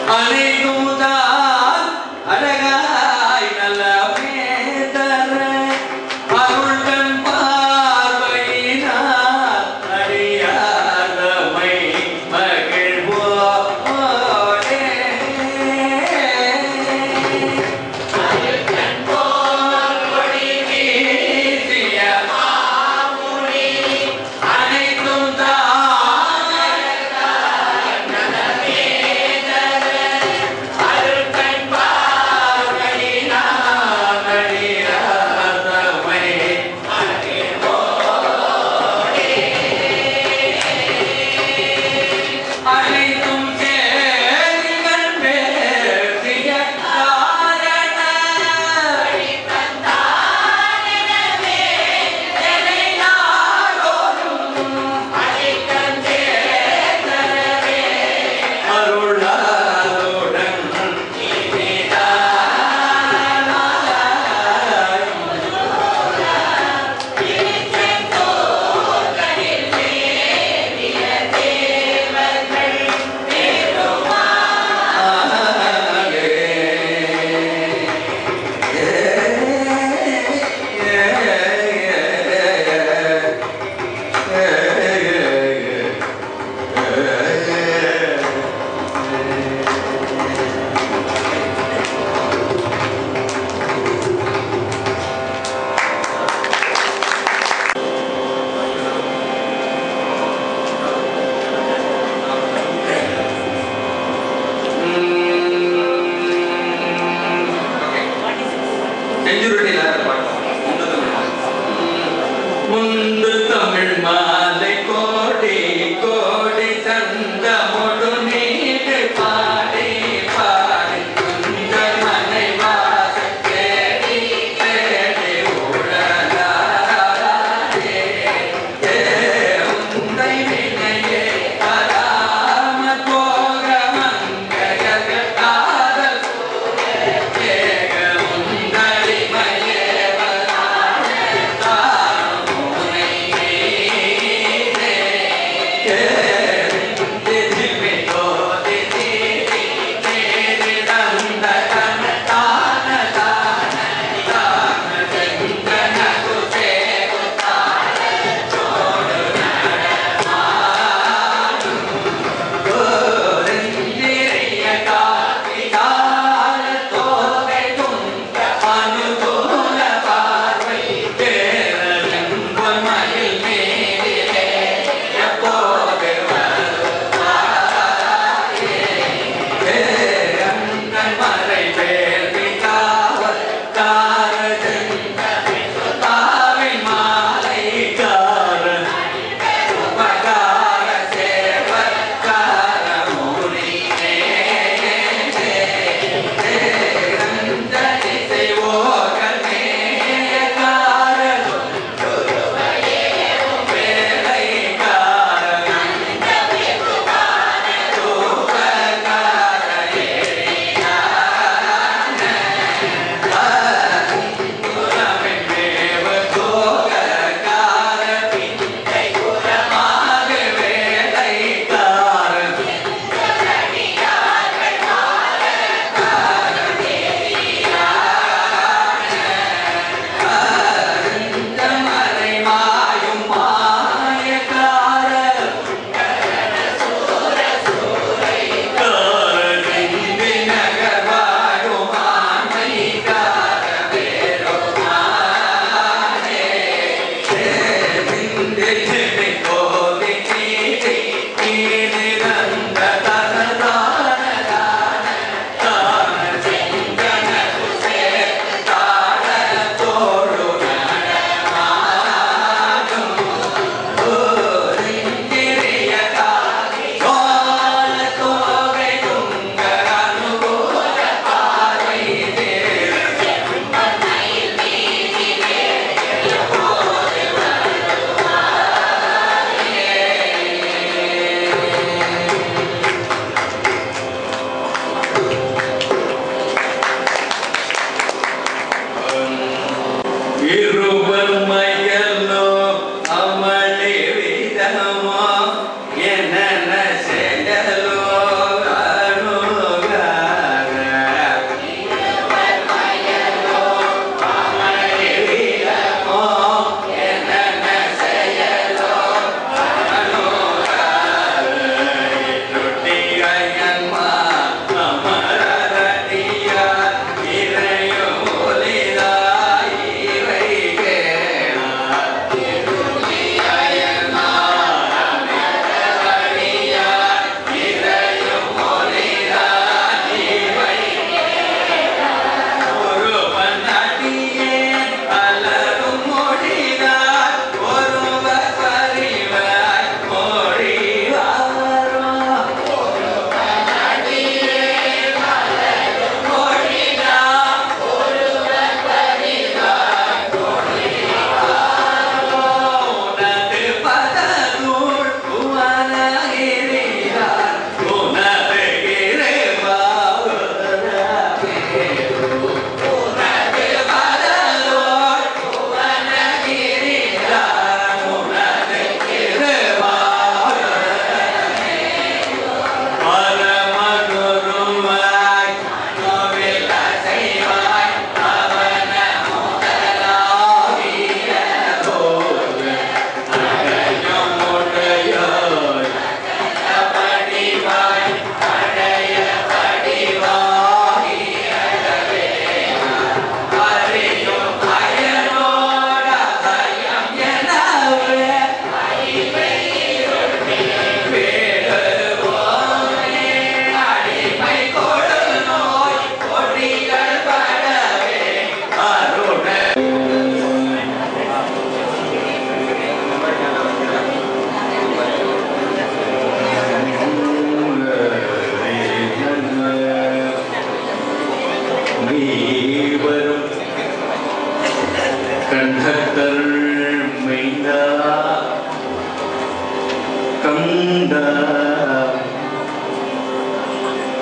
அனைத்துதான் அழகாய் நல்ல பேதர அருள்கள் பார்வையினால் அடியாதமை மகிழ்வோரே வீசிய அனைத்தும் தான் அனைத்தும் சேரிகள் பேசிய காரண அருளாருடன் Yeah.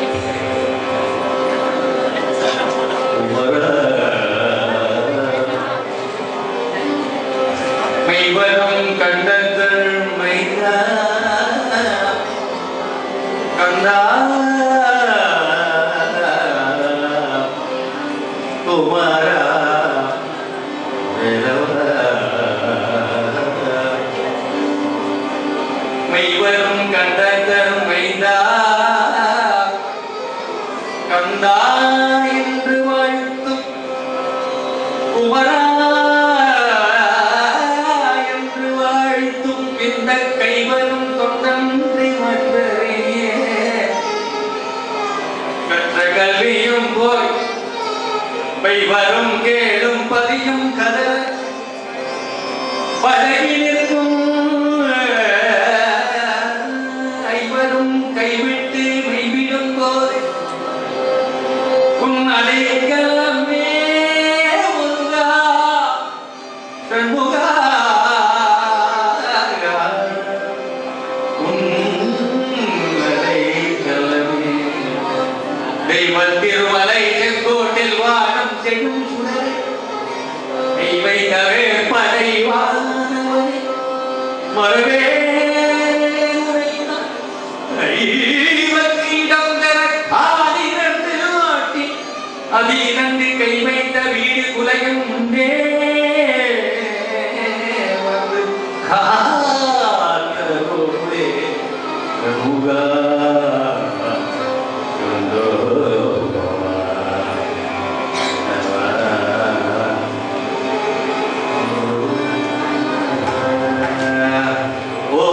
மெய்வரும் கண்டங்கள் மைதா கந்தா குமாரா மெய்வரும் கண்டங்கள் மைதா கந்தா என்று வாழ்த்தும் குமரா என்று வாழ்த்தும் இந்த கைவரும் தொண்டன்றி மற்றறியே கற்ற கல்வியும் போய் வைவரும் கேளும் பதியும் கதற பழகி நிற்கும் ஐவரும் கைவிட்டு மெய்விடும் போது உன் அடைக்கலமே முருகா சண்முகா உன் அடைக்கலமே தெய்வ திருமலை செங்கோட்டில் வானம் செடும் சுடரை தெய்வை தவே படை வானவனே மரவே அதிரண்டு கை வைத்த வீடு குலையும் முன்னே வந்து காத்தோடே முகா ஓ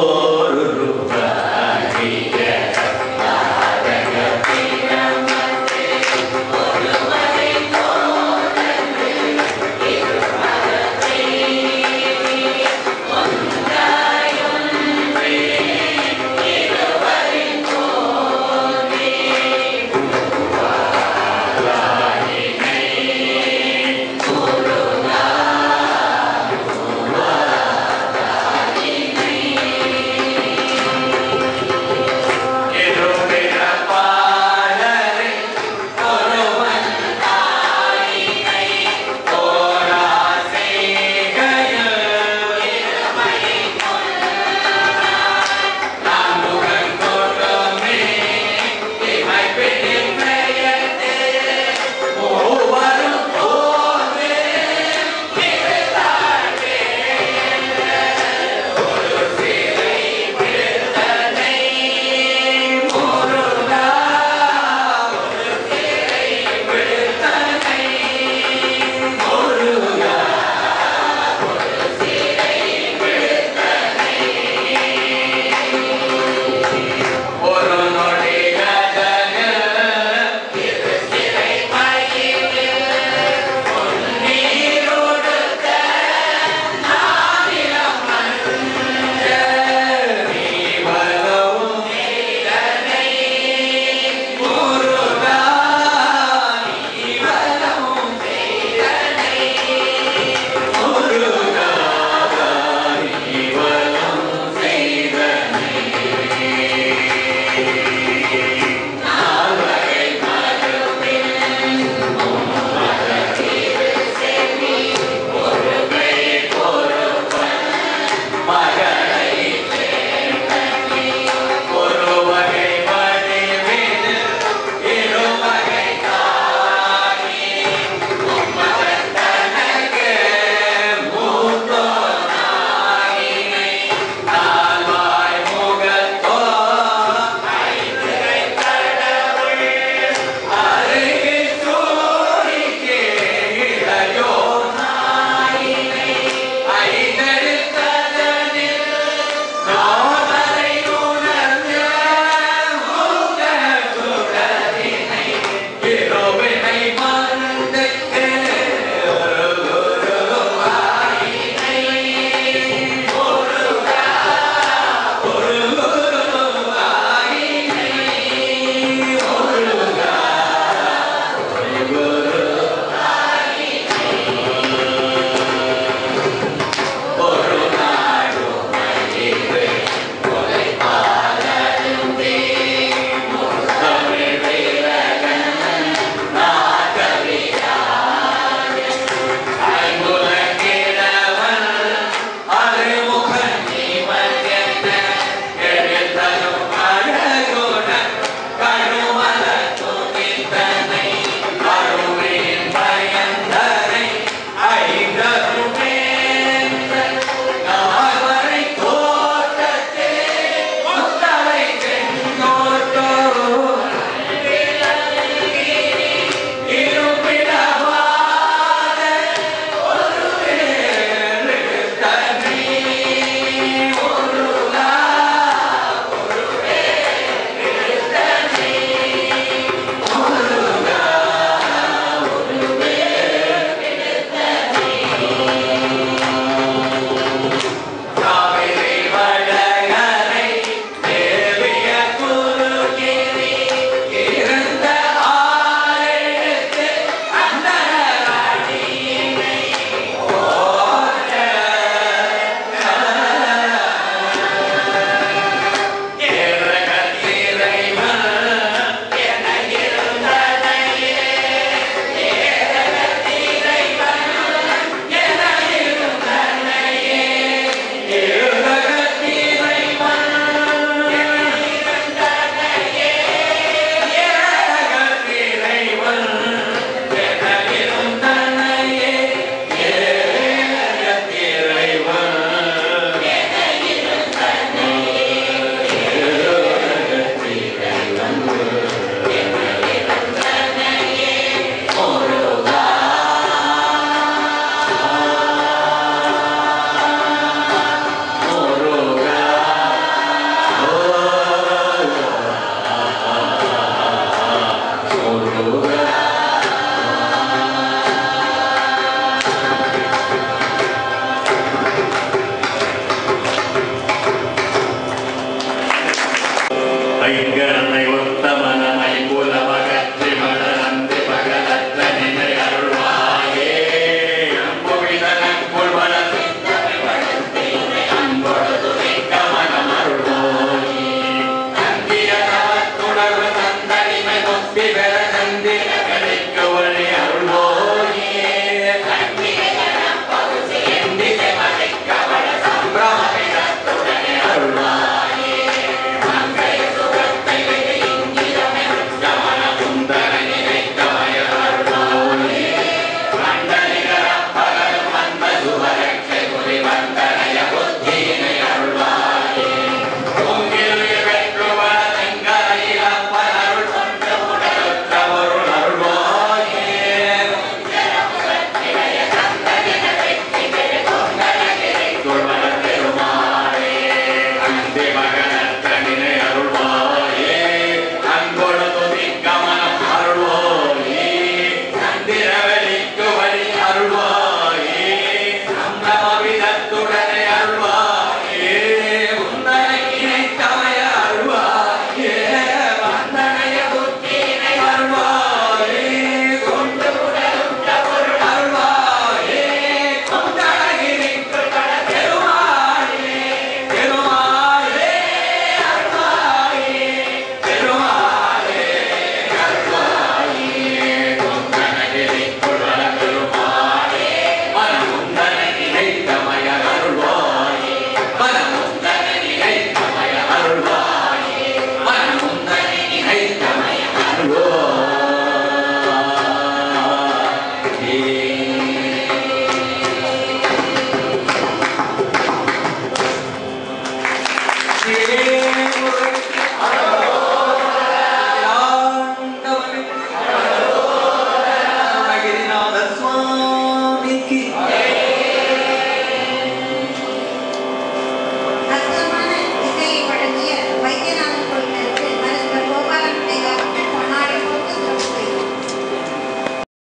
முருக